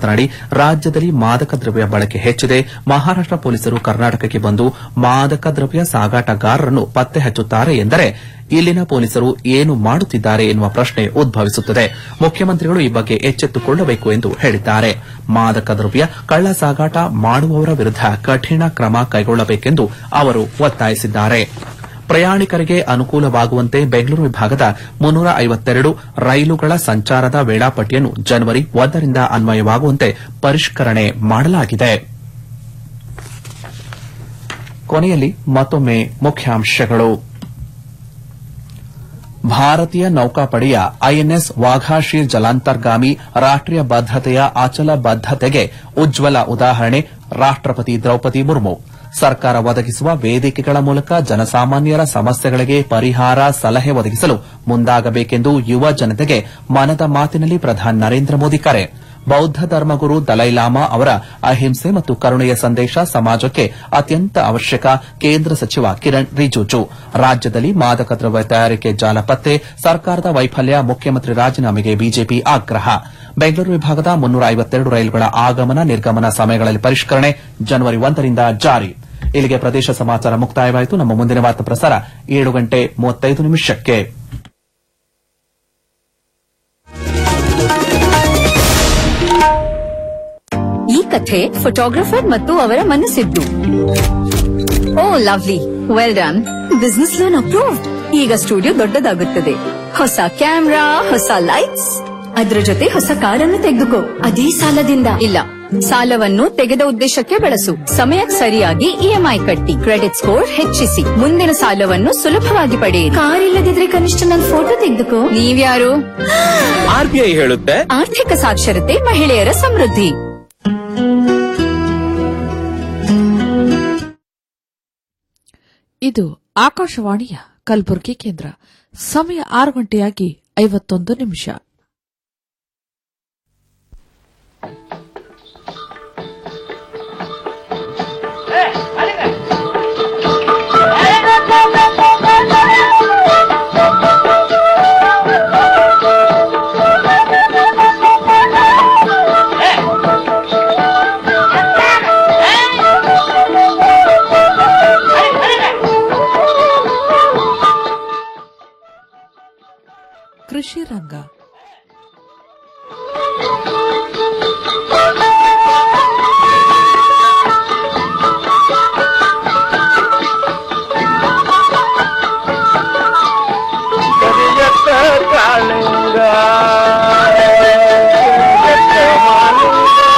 ಮಾತನಾಡಿ ರಾಜ್ಯದಲ್ಲಿ ಮಾದಕ ದ್ರವ್ಯ ಬಳಕೆ ಹೆಚ್ಚಿದೆ ಮಹಾರಾಷ್ಟ ಪೊಲೀಸರು ಕರ್ನಾಟಕಕ್ಕೆ ಬಂದು ಮಾದಕ ದ್ರವ್ಯ ಸಾಗಾಟಗಾರರನ್ನು ಪತ್ತೆ ಹಚ್ಚುತ್ತಾರೆ ಎಂದರೆ ಇಲ್ಲಿನ ಪೊಲೀಸರು ಏನು ಮಾಡುತ್ತಿದ್ದಾರೆ ಎನ್ನುವ ಪ್ರಶ್ನೆ ಉದ್ಭವಿಸುತ್ತದೆ ಮುಖ್ಯಮಂತ್ರಿಗಳು ಈ ಬಗ್ಗೆ ಎಚ್ಚೆತ್ತುಕೊಳ್ಳಬೇಕು ಎಂದು ಹೇಳಿದ್ದಾರೆ ಮಾದಕ ದ್ರವ್ಯ ಕಳ್ಳ ಸಾಗಾಟ ಮಾಡುವವರ ವಿರುದ್ದ ಕಠಿಣ ಕ್ರಮ ಕೈಗೊಳ್ಳಬೇಕೆಂದು ಅವರು ಒತ್ತಾಯಿಸಿದ್ದಾರೆ ಪ್ರಯಾಣಿಕರಿಗೆ ಅನುಕೂಲವಾಗುವಂತೆ ಬೆಂಗಳೂರು ವಿಭಾಗದ ಮುನ್ನೂರ ಐವತ್ತೆರಡು ರೈಲುಗಳ ಸಂಚಾರದ ವೇಳಾಪಟ್ಟಿಯನ್ನು ಜನವರಿ ಒಂದರಿಂದ ಅನ್ವಯವಾಗುವಂತೆ ಪರಿಷ್ಕರಣೆ ಮಾಡಲಾಗಿದೆ ಕೊನೆಯಲ್ಲಿ ಮತ್ತೊಮ್ಮೆ ಮುಖ್ಯಾಂಶಗಳು ಭಾರತೀಯ ನೌಕಾಪಡೆಯ ಐಎನ್ಎಸ್ ವಾಘಾಶೀರ್ ಜಲಾಂತರ್ಗಾಮಿ ರಾಷ್ಟೀಯ ಬದ್ದತೆಯ ಅಚಲ ಬದ್ದತೆಗೆ ಉಜ್ವಲ ಉದಾಹರಣೆ ರಾಷ್ಟಪತಿ ದ್ರೌಪದಿ ಮುರ್ಮು ಸರ್ಕಾರ ಒದಗಿಸುವ ವೇದಿಕೆಗಳ ಮೂಲಕ ಜನಸಾಮಾನ್ಯರ ಸಮಸ್ಯೆಗಳಿಗೆ ಪರಿಹಾರ ಸಲಹೆ ಒದಗಿಸಲು ಮುಂದಾಗಬೇಕೆಂದು ಯುವ ಜನತೆಗೆ ಮನದ ಮಾತಿನಲ್ಲಿ ಪ್ರಧಾನಿ ನರೇಂದ್ರ ಮೋದಿ ಕರೆ ಬೌದ್ಧ ಧರ್ಮಗುರು ದಲೈಲಾಮಾ ಅವರ ಅಹಿಂಸೆ ಮತ್ತು ಕರುಣೆಯ ಸಂದೇಶ ಸಮಾಜಕ್ಕೆ ಅತ್ಯಂತ ಅವಶ್ಯಕ ಕೇಂದ್ರ ಸಚಿವ ಕಿರಣ್ ರಿಜಿಜು ರಾಜ್ಯದಲ್ಲಿ ಮಾದಕ ದ್ರವ್ಯ ತಯಾರಿಕೆ ಜಾಲ ಪತ್ತೆ ಸರ್ಕಾರದ ವೈಫಲ್ಯ ಮುಖ್ಯಮಂತ್ರಿ ರಾಜೀನಾಮೆಗೆ ಬಿಜೆಪಿ ಆಗ್ರಹ ಬೆಂಗಳೂರು ವಿಭಾಗದ ಮುನ್ನೂರ ಐವತ್ತೆರಡು ರೈಲುಗಳ ಆಗಮನ ನಿರ್ಗಮನ ಸಮಯಗಳಲ್ಲಿ ಪರಿಷ್ಕರಣೆ ಜನವರಿ ಒಂದರಿಂದ ಜಾರಿ ಇಲ್ಲಿಗೆ ಪ್ರದೇಶ ಸಮಾಚಾರ ಮುಕ್ತಾಯವಾಯಿತು ನಮ್ಮ ಮುಂದಿನ ವಾರ್ತಾ ಪ್ರಸಾರ ಏಳು ಗಂಟೆ ಮೂವತ್ತೈದು ನಿಮಿಷಕ್ಕೆ ಈ ಕಥೆ ಫೋಟೋಗ್ರಫರ್ ಮತ್ತು ಅವರ ಮನಸ್ಸಿದ್ದು oh lovely well done business loan approved ಈಗ ಸ್ಟುಡಿಯೋ ದೊಡ್ಡದಾಗುತ್ತದೆ ಹೊಸ ಕ್ಯಾಮ್ರಾ ಹೊಸ ಲೈಟ್ಸ್ ಅದ್ರ ಜೊತೆ ಹೊಸ ಕಾರನ್ನು ತೆಗೆದುಕೋ ಅದೇ ಸಾಲದಿಂದ ಇಲ್ಲ ಸಾಲವನ್ನು ತೆಗೆದ ಉದ್ದೇಶಕ್ಕೆ ಬಳಸು ಸಮಯಕ್ಕೆ ಸರಿಯಾಗಿ ಇಎಂಐ ಕಟ್ಟಿ ಕ್ರೆಡಿಟ್ ಸ್ಕೋರ್ ಹೆಚ್ಚಿಸಿ ಮುಂದಿನ ಸಾಲವನ್ನು ಸುಲಭವಾಗಿ ಪಡೆಯಿರಿ ಕಾರ್ ಇಲ್ಲದಿದ್ರೆ ಕನಿಷ್ಠ ನನ್ನ ಫೋಟೋ ತೆಗೆದುಕೋ ನೀವ್ಯಾರು ಆರ್ಬಿಐ ಹೇಳುತ್ತೆ ಆರ್ಥಿಕ ಸಾಕ್ಷರತೆ ಮಹಿಳೆಯರ ಸಮೃದ್ಧಿ ಇದು ಆಕಾಶವಾಣಿಯ ಕಲಬುರಗಿ ಕೇಂದ್ರ ಸಮಯ ಆರು ಗಂಟೆಯಾಗಿ ಐವತ್ತೊಂದು ನಿಮಿಷ ಕೃಷಿ ರಂಗ ಕರಿಯತ್ತ ಕಾಳಿಂಗ ಕರಿಯತ್ತ ಮಾಲಿಂಗ.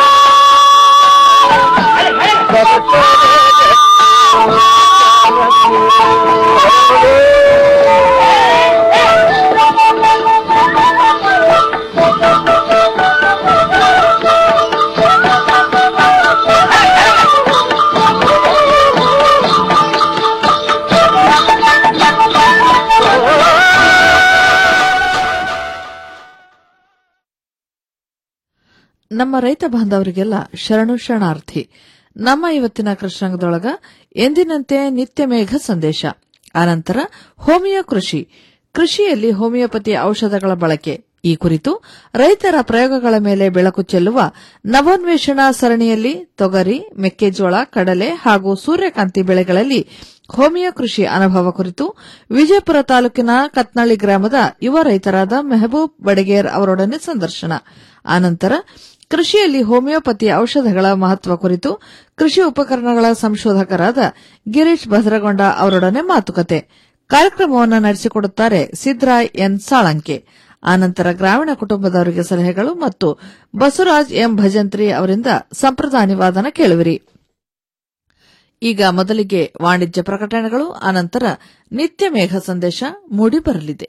ನಮ್ಮ ರೈತ ಬಾಂಧವರಿಗೆಲ್ಲ ಶರಣು ಶರಣಾರ್ಥಿ ನಮ್ಮ ಇವತ್ತಿನ ಕೃಷ್ಣಾಂಗದೊಳಗ ಎಂದಿನಂತೆ ನಿತ್ಯ ಮೇಘ ಸಂದೇಶ ಆನಂತರ ಹೋಮಿಯೋ ಕೃಷಿ ಕೃಷಿಯಲ್ಲಿ ಹೋಮಿಯೋಪತಿ ಔಷಧಗಳ ಬಳಕೆ ಈ ಕುರಿತು ರೈತರ ಪ್ರಯೋಗಗಳ ಮೇಲೆ ಬೆಳಕು ಚೆಲ್ಲುವ ನವೋನ್ವೇಷಣಾ ಸರಣಿಯಲ್ಲಿ ತೊಗರಿ ಮೆಕ್ಕೆಜೋಳ ಕಡಲೆ ಹಾಗೂ ಸೂರ್ಯಕಾಂತಿ ಬೆಳೆಗಳಲ್ಲಿ ಹೋಮಿಯೋ ಕೃಷಿ ಅನುಭವ ಕುರಿತು ವಿಜಯಪುರ ತಾಲೂಕಿನ ಕತ್ನಳ್ಳಿ ಗ್ರಾಮದ ಯುವ ರೈತರಾದ ಮೆಹಬೂಬ್ ಬಡಗೇರ್ ಅವರೊಡನೆ ಸಂದರ್ಶನ ಆನಂತರ ಕೃಷಿಯಲ್ಲಿ ಹೋಮಿಯೋಪತಿ ಔಷಧಗಳ ಮಹತ್ವ ಕುರಿತು ಕೃಷಿ ಉಪಕರಣಗಳ ಸಂಶೋಧಕರಾದ ಗಿರೀಶ್ ಭದ್ರಗೊಂಡ ಅವರೊಡನೆ ಮಾತುಕತೆ ಕಾರ್ಯಕ್ರಮವನ್ನು ನಡೆಸಿಕೊಡುತ್ತಾರೆ ಸಿದ್ರಾಯ್ ಎನ್ ಸಾಳಂಕೆ ಆನಂತರ ಗ್ರಾಮೀಣ ಕುಟುಂಬದವರಿಗೆ ಸಲಹೆಗಳು ಮತ್ತು ಬಸವರಾಜ್ ಎಂ ಭಜಂತ್ರಿ ಅವರಿಂದ ಸಂಪ್ರದಾಯ ವಾದನ ಕೇಳುವಿರಿ ಈಗ ಮೊದಲಿಗೆ ವಾಣಿಜ್ಯ ಪ್ರಕಟಣೆಗಳು ಆನಂತರ ನಿತ್ಯ ಮೇಘ ಸಂದೇಶ ಮೂಡಿಬರಲಿದೆ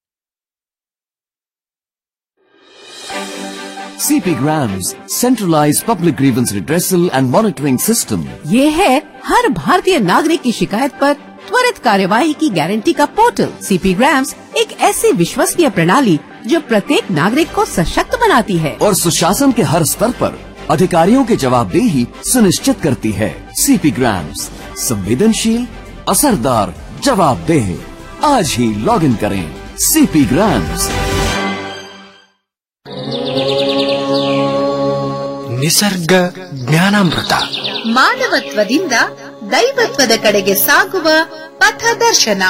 CP Grams, centralized public grievance redressal and monitoring system. ये है हर भारतीय नागरिक की शिकायत पर त्वरित कार्यवाही की गारंटी का पोर्टल सीपी ग्राम्स एक ऐसी विश्वसनीय प्रणाली जो प्रत्येक नागरिक को सशक्त बनाती है और सुशासन के हर स्तर पर अधिकारियों की जवाबदेही सुनिश्चित करती है CP Grams, संवेदनशील असरदार जवाबदेह आज ही लॉग इन करें CP Grams. ನಿಸರ್ಗ ಜ್ಞಾನಾಮೃತ ಮಾನವತ್ವದಿಂದ ದೈವತ್ವದ ಕಡೆಗೆ ಸಾಗುವ ಪಥದರ್ಶನ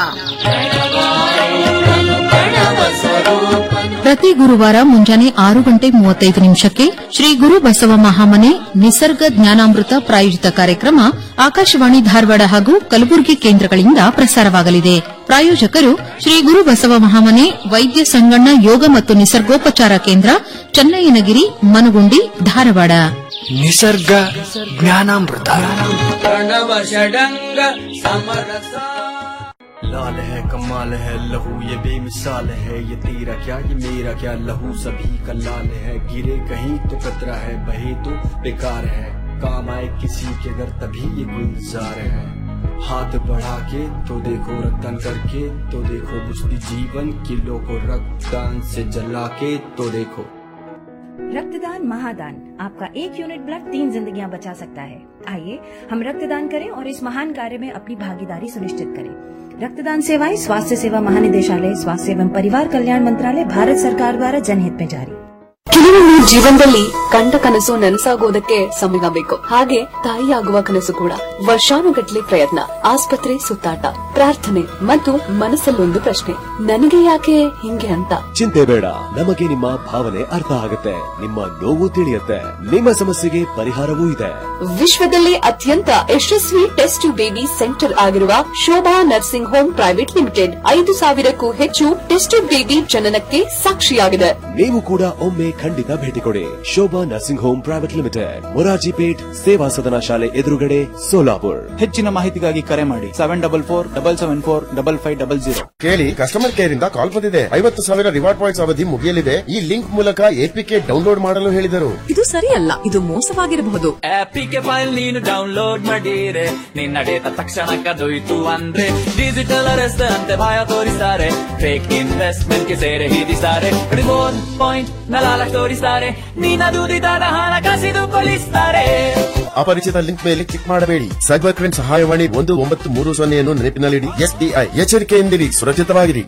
ಪ್ರತಿ ಗುರುವಾರ ಮುಂಜಾನೆ ಆರು ಗಂಟೆ ಮೂವತ್ತೈದು ನಿಮಿಷಕ್ಕೆ ಶ್ರೀ ಗುರು ಬಸವ ಮಹಾಮನೆ ನಿಸರ್ಗ ಜ್ಞಾನಾಮೃತ ಪ್ರಾಯೋಜಿತ ಕಾರ್ಯಕ್ರಮ ಆಕಾಶವಾಣಿ ಧಾರವಾಡ ಹಾಗೂ ಕಲಬುರಗಿ ಕೇಂದ್ರಗಳಿಂದ ಪ್ರಸಾರವಾಗಲಿದೆ ಪ್ರಾಯೋಜಕರು ಶ್ರೀ ಗುರು ಬಸವ ಮಹಾಮನೆ ವೈದ್ಯ ಸಂಗಣ್ಣ ಯೋಗ ಮತ್ತು ನಿಸರ್ಗೋಪಚಾರ ಕೇಂದ್ರ ಚನ್ನಯ್ಯನಗಿರಿ ಮನಗುಂಡಿ ಧಾರವಾಡ ನಿಸರ್ಗ ಜ್ಞಾನಾಮೃತ लाल है कमाल है लहू ये बेमिसाल है ये तेरा क्या ये मेरा क्या लहू सभी का लाल है गिरे कहीं तो कतरा है बहे तो बेकार है काम आए किसी के घर तभी ये गुलजार है हाथ बढ़ा के तो देखो रक्तदान करके तो देखो बुझती जीवन किलो को रक्तदान से जला के तो देखो रक्तदान महादान आपका एक यूनिट ब्लड तीन जिंदगियां बचा सकता है आइए हम रक्तदान करें और इस महान कार्य में अपनी भागीदारी सुनिश्चित करें रक्तदान सेवाएं स्वास्थ्य सेवा महानिदेशालय स्वास्थ्य एवं परिवार कल्याण मंत्रालय भारत सरकार द्वारा जनहित में जारी ಕೆಲವೊಮ್ಮೆ ಜೀವನದಲ್ಲಿ ಕಂಡ ಕನಸು ನನಸಾಗೋದಕ್ಕೆ ಸಮಯ ಬೇಕು ಹಾಗೆ ತಾಯಿಯಾಗುವ ಕನಸು ಕೂಡ ವರ್ಷಾನುಗಟ್ಲೆ ಪ್ರಯತ್ನ ಆಸ್ಪತ್ರೆ ಸುತ್ತಾಟ ಪ್ರಾರ್ಥನೆ ಮತ್ತು ಮನಸ್ಸಲ್ಲೊಂದು ಪ್ರಶ್ನೆ ನನಗೆ ಯಾಕೆ ಹಿಂಗೆ ಅಂತ ಚಿಂತೆ ಬೇಡ ನಮಗೆ ನಿಮ್ಮ ಭಾವನೆ ಅರ್ಥ ಆಗುತ್ತೆ ನಿಮ್ಮ ನೋವು ತಿಳಿಯುತ್ತೆ ನಿಮ್ಮ ಸಮಸ್ಯೆಗೆ ಪರಿಹಾರವೂ ಇದೆ ವಿಶ್ವದಲ್ಲೇ ಅತ್ಯಂತ ಯಶಸ್ವಿ ಟೆಸ್ಟ್ ಬೇಬಿ ಸೆಂಟರ್ ಆಗಿರುವ Shobha nursing home private limited ಐದು ಸಾವಿರಕ್ಕೂ ಹೆಚ್ಚು ಟೆಸ್ಟ್ ಬೇಬಿ ಜನನಕ್ಕೆ ಸಾಕ್ಷಿಯಾಗಿದೆ ನೀವು ಕೂಡ ಒಮ್ಮೆ ಖಂಡಿತ ಭೇಟಿ ಕೊಡಿ Shobha nursing home private limited Morarji ಪೇಟ್ ಸೇವಾ ಸದನ ಶಾಲೆ ಎದುರುಗಡೆ ಸೋಲಾಪುರ್ ಹೆಚ್ಚಿನ ಮಾಹಿತಿಗಾಗಿ ಕರೆ ಮಾಡಿ seven double four double seven four double five double zero ಕೇಳಿ ಕಸ್ಟಮರ್ ಕೇರ್ ಇಂದ ಕಾಲ್ ಬಂದಿದೆ ಐವತ್ತು ಸಾವಿರ ರಿವಾರ್ಡ್ ಪಾಯಿಂಟ್ಸ್ ಅವಧಿ ಮುಗಿಯಲಿದೆ ಈ ಲಿಂಕ್ ಮೂಲಕ ಎಪಿಕೆ ಡೌನ್ಲೋಡ್ ಮಾಡಲು ಹೇಳಿದರು ಇದು ಸರಿಯಲ್ಲ ಇದು ಮೋಸವಾಗಿರಬಹುದು ಆಪಿಗೆ ಫೈಲ್ ನೀನು ಡೌನ್ಲೋಡ್ ಮಾಡಿರೆ ನಿನ್ನ ಡೇಟಾ ತಕ್ಷಣ ಕದೊಯ್ತು ಅಂದ್ರೆ ಡಿಜಿಟಲ್ ಅರೆಸ್ಟ್ ಅಂತೆ ಭಯ ತೋರಿಸ್ತಾರೆ ಫೇಕ್ ಇನ್ವೆಸ್ಟ್ಮೆಂಟ್ ಗೆ ಸೇರೆ ಹಿಡಿಸ್ತಾರೆ ರಿವೋರ್ಡ್ ಪಾಯಿಂಟ್ ನಲಾಲ ತೋರಿಸ್ತಾರೆ ನಿನ್ನ ದುಡಿದಾದ ಹಣ ಕಸಿದುಕೊಳ್ಳಿಸ್ತಾರೆ ಅಪರಿಚಿತ ಲಿಂಕ್ ಮೇಲೆ ಕ್ಲಿಕ್ ಮಾಡಬೇಡಿ ಸೈಬರ್ ಕ್ರೈಮ್ ಸಹಾಯವಾಣಿ ಒಂದು ಒಂಬತ್ತು ಮೂರು ಸೊನ್ನೆಯನ್ನು ನೆನಪಿನಲ್ಲಿಡಿ ಎಸ್ಡಿಐ ಎಚ್ಚರಿಕೆಯಿಂದಿರಿ ಸುರಕ್ಷಿತವಾಗಿರಿ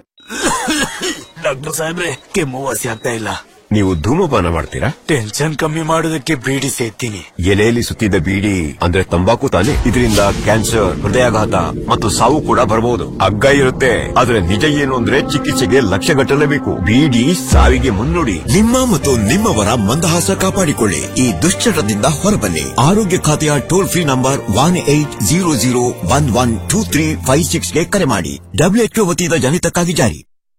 ಡಾಕ್ಟರ್ ಸಾಹೇಬ್ರೆ ಕೆಮ್ಮು ವಾಸಿ ಆಗ್ತಾ ಇಲ್ಲ ನೀವು ಧೂಮಪಾನ ಮಾಡ್ತೀರಾ ಟೆನ್ಷನ್ ಕಮ್ಮಿ ಮಾಡೋದಕ್ಕೆ ಬೀಡಿ ಸೇತೀನಿ ಎಲೆಯಲ್ಲಿ ಸುತ್ತಿದ ಬೀಡಿ ಅಂದ್ರೆ ತಂಬಾಕು ತಾನೆ ಇದರಿಂದ ಕ್ಯಾನ್ಸರ್ ಹೃದಯಾಘಾತ ಮತ್ತು ಸಾವು ಕೂಡ ಬರಬಹುದು ಹಗ್ಗ ಇರುತ್ತೆ ಆದ್ರೆ ನಿಜ ಏನು ಅಂದ್ರೆ ಚಿಕಿತ್ಸೆಗೆ ಲಕ್ಷ ಗಟ್ಟಲೇಬೇಕು ಬೀಡಿ ಸಾವಿಗೆ ಮುನ್ನುಡಿ ನಿಮ್ಮ ಮತ್ತು ನಿಮ್ಮವರ ಮಂದಹಾಸ ಕಾಪಾಡಿಕೊಳ್ಳಿ ಈ ದುಶ್ಚಟದಿಂದ ಹೊರಬನ್ನಿ ಆರೋಗ್ಯ ಖಾತೆಯ toll free number one eight zero zero one one two three five ಸಿಕ್ಸ್ಗೆ ಕರೆ ಮಾಡಿ ಡಬ್ಲ್ಯೂಎಚ್ಒ ವತಿಯಿಂದ ಜನಿತಕ್ಕಾಗಿ ಜಾರಿ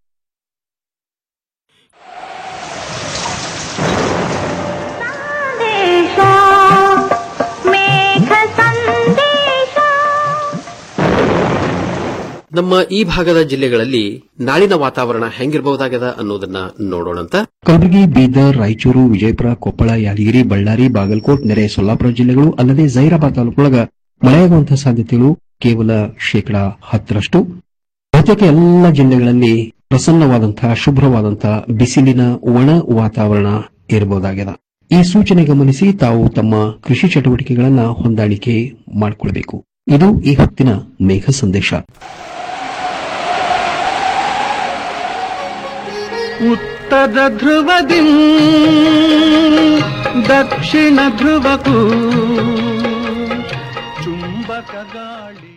ನಮ್ಮ ಈ ಭಾಗದ ಜಿಲ್ಲೆಗಳಲ್ಲಿ ನಾಳಿನ ವಾತಾವರಣ ಹೆಂಗಿರಬಹುದಾಗದ ಅನ್ನೋದನ್ನ ನೋಡೋಣಂತ ಕಲಬುರಗಿ ಬೀದರ್ ರಾಯಚೂರು ವಿಜಯಪುರ ಕೊಪ್ಪಳ ಯಾದಗಿರಿ ಬಳ್ಳಾರಿ ಬಾಗಲಕೋಟ್ ನೆರೆ ಸೊಲ್ಲಾಪುರ ಜಿಲ್ಲೆಗಳು ಅಲ್ಲದೆ ಜೈರಾಬಾದ್ ತಾಲೂಕೊಳಗ ಮಳೆಯಾಗುವಂತಹ ಸಾಧ್ಯತೆಗಳು ಕೇವಲ ಶೇಕಡಾ ಹತ್ತರಷ್ಟು ಬಹುತೇಕ ಎಲ್ಲ ಜಿಲ್ಲೆಗಳಲ್ಲಿ ಪ್ರಸನ್ನವಾದಂತಹ ಶುಭ್ರವಾದಂತಹ ಬಿಸಿಲಿನ ಒಣ ವಾತಾವರಣ ಇರಬಹುದಾಗಿದೆ ಈ ಸೂಚನೆ ಗಮನಿಸಿ ತಾವು ತಮ್ಮ ಕೃಷಿ ಚಟುವಟಿಕೆಗಳನ್ನ ಹೊಂದಾಣಿಕೆ ಮಾಡಿಕೊಳ್ಬೇಕು ಇದು ಈ ಹೊತ್ತಿನ ಮೇಘ ಸಂದೇಶ ಉತ್ತರ ಧ್ರುವದಿ ದಕ್ಷಿಣ ಧ್ರುವಕ್ಕೂ ಚುಂಬಕ ಗಾಳಿ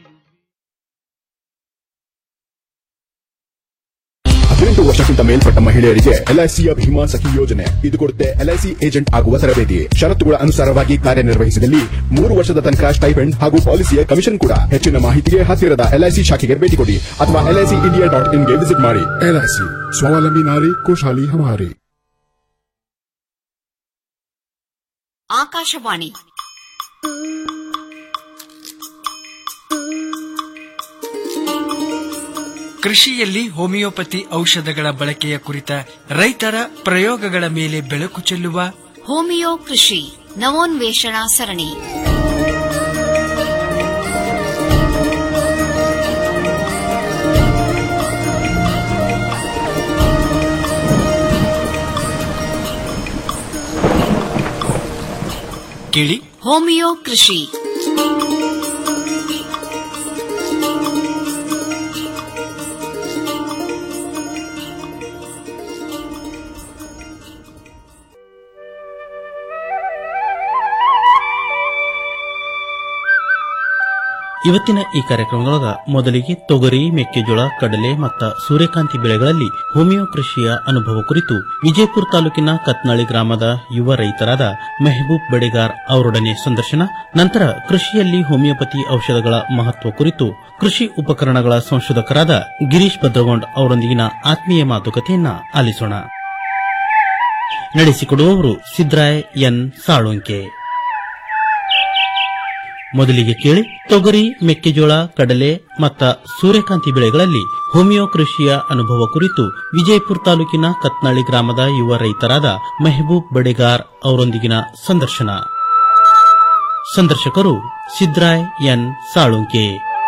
ಹದಿನೆಂಟು ವರ್ಷಕ್ಕಿಂತ ಮೇಲ್ಪಟ್ಟ ಮಹಿಳೆಯರಿಗೆ ಎಲ್ಐಸಿಯ ಭೀಮಾ ಸಖಿ ಯೋಜನೆ ಇದು ಕೊಡುತ್ತೆ ಎಲ್ಐಸಿ ಏಜೆಂಟ್ ಆಗುವ ತರಬೇತಿ ಷರತ್ತುಗಳ ಅನುಸಾರವಾಗಿ ಕಾರ್ಯನಿರ್ವಹಿಸಿದಲ್ಲಿ ಮೂರು ವರ್ಷದ ತನಕ ಸ್ಟೈಪೆಂಡ್ ಹಾಗೂ ಪಾಲಿಸಿಯ ಕಮಿಷನ್ ಕೂಡ ಹೆಚ್ಚಿನ ಮಾಹಿತಿಗೆ ಹತ್ತಿರದ ಎಲ್ಐಸಿ ಶಾಖೆಗೆ ಭೇಟಿ ಕೊಡಿ ಅಥವಾ ಎಲ್ಐಸಿ ಇಂಡಿಯಾ ಡಾಟ್ ಇನ್ಗೆ ವಿಸಿಟ್ ಮಾಡಿ ಎಲ್ಐಸಿ ಸ್ವಾವಲಂಬಿ ನಾರಿ ಖುಷಾಲಿ ಹಮಾರಿ ಆಕಾಶವಾಣಿ ಕೃಷಿಯಲ್ಲಿ ಹೋಮಿಯೋಪತಿ ಔಷಧಗಳ ಬಳಕೆಯ ಕುರಿತ ರೈತರ ಪ್ರಯೋಗಗಳ ಮೇಲೆ ಬೆಳಕು ಚೆಲ್ಲುವ ಹೋಮಿಯೋ ಕೃಷಿ ನವೋನ್ವೇಷಣಾ ಸರಣಿ ಕೇಳಿ ಹೋಮಿಯೋ ಕೃಷಿ ಇವತ್ತಿನ ಈ ಕಾರ್ಯಕ್ರಮದೊಳಗ ಮೊದಲಿಗೆ ತೊಗರಿ ಮೆಕ್ಕೆಜೋಳ ಕಡಲೆ ಮತ್ತು ಸೂರ್ಯಕಾಂತಿ ಬೆಳೆಗಳಲ್ಲಿ ಹೋಮಿಯೋ ಕೃಷಿಯ ಅನುಭವ ಕುರಿತು ವಿಜಯಪುರ ತಾಲೂಕಿನ ಕತ್ನಾಳಿ ಗ್ರಾಮದ ಯುವ ರೈತರಾದ ಮೆಹಬೂಬ್ ಬಡಿಗಾರ್ ಅವರೊಡನೆ ಸಂದರ್ಶನ ನಂತರ ಕೃಷಿಯಲ್ಲಿ ಹೋಮಿಯೋಪತಿ ಔಷಧಗಳ ಮಹತ್ವ ಕುರಿತು ಕೃಷಿ ಉಪಕರಣಗಳ ಸಂಶೋಧಕರಾದ ಗಿರೀಶ್ ಭದ್ರಗೊಂಡ್ ಅವರೊಂದಿಗಿನ ಆತ್ಮೀಯ ಮಾತುಕತೆಯನ್ನ ಆಲಿಸೋಣ ನಡೆಸಿಕೊಡುವವರು ಸಿದ್ರಾಯ್ ಎನ್ ಸಾಳುಂಕೆ ಮೊದಲಿಗೆ ಕೇಳಿ ತೊಗರಿ ಮೆಕ್ಕೆಜೋಳ ಕಡಲೆ ಮತ್ತ ಸೂರ್ಯಕಾಂತಿ ಬೆಳೆಗಳಲ್ಲಿ ಹೋಮಿಯೋ ಕೃಷಿಯ ಅನುಭವ ಕುರಿತು ವಿಜಯಪುರ ತಾಲೂಕಿನ ಕತ್ನಾಳಿ ಗ್ರಾಮದ ಯುವ ರೈತರಾದ ಮೆಹಬೂಬ್ ಬಡಿಗಾರ್ ಅವರೊಂದಿಗಿನ ಸಂದರ್ಶನ ಸಂದರ್ಶಕರು ಸಿದ್ರಾಯ್ ಎನ್ ಸಾಳುಂಕೆ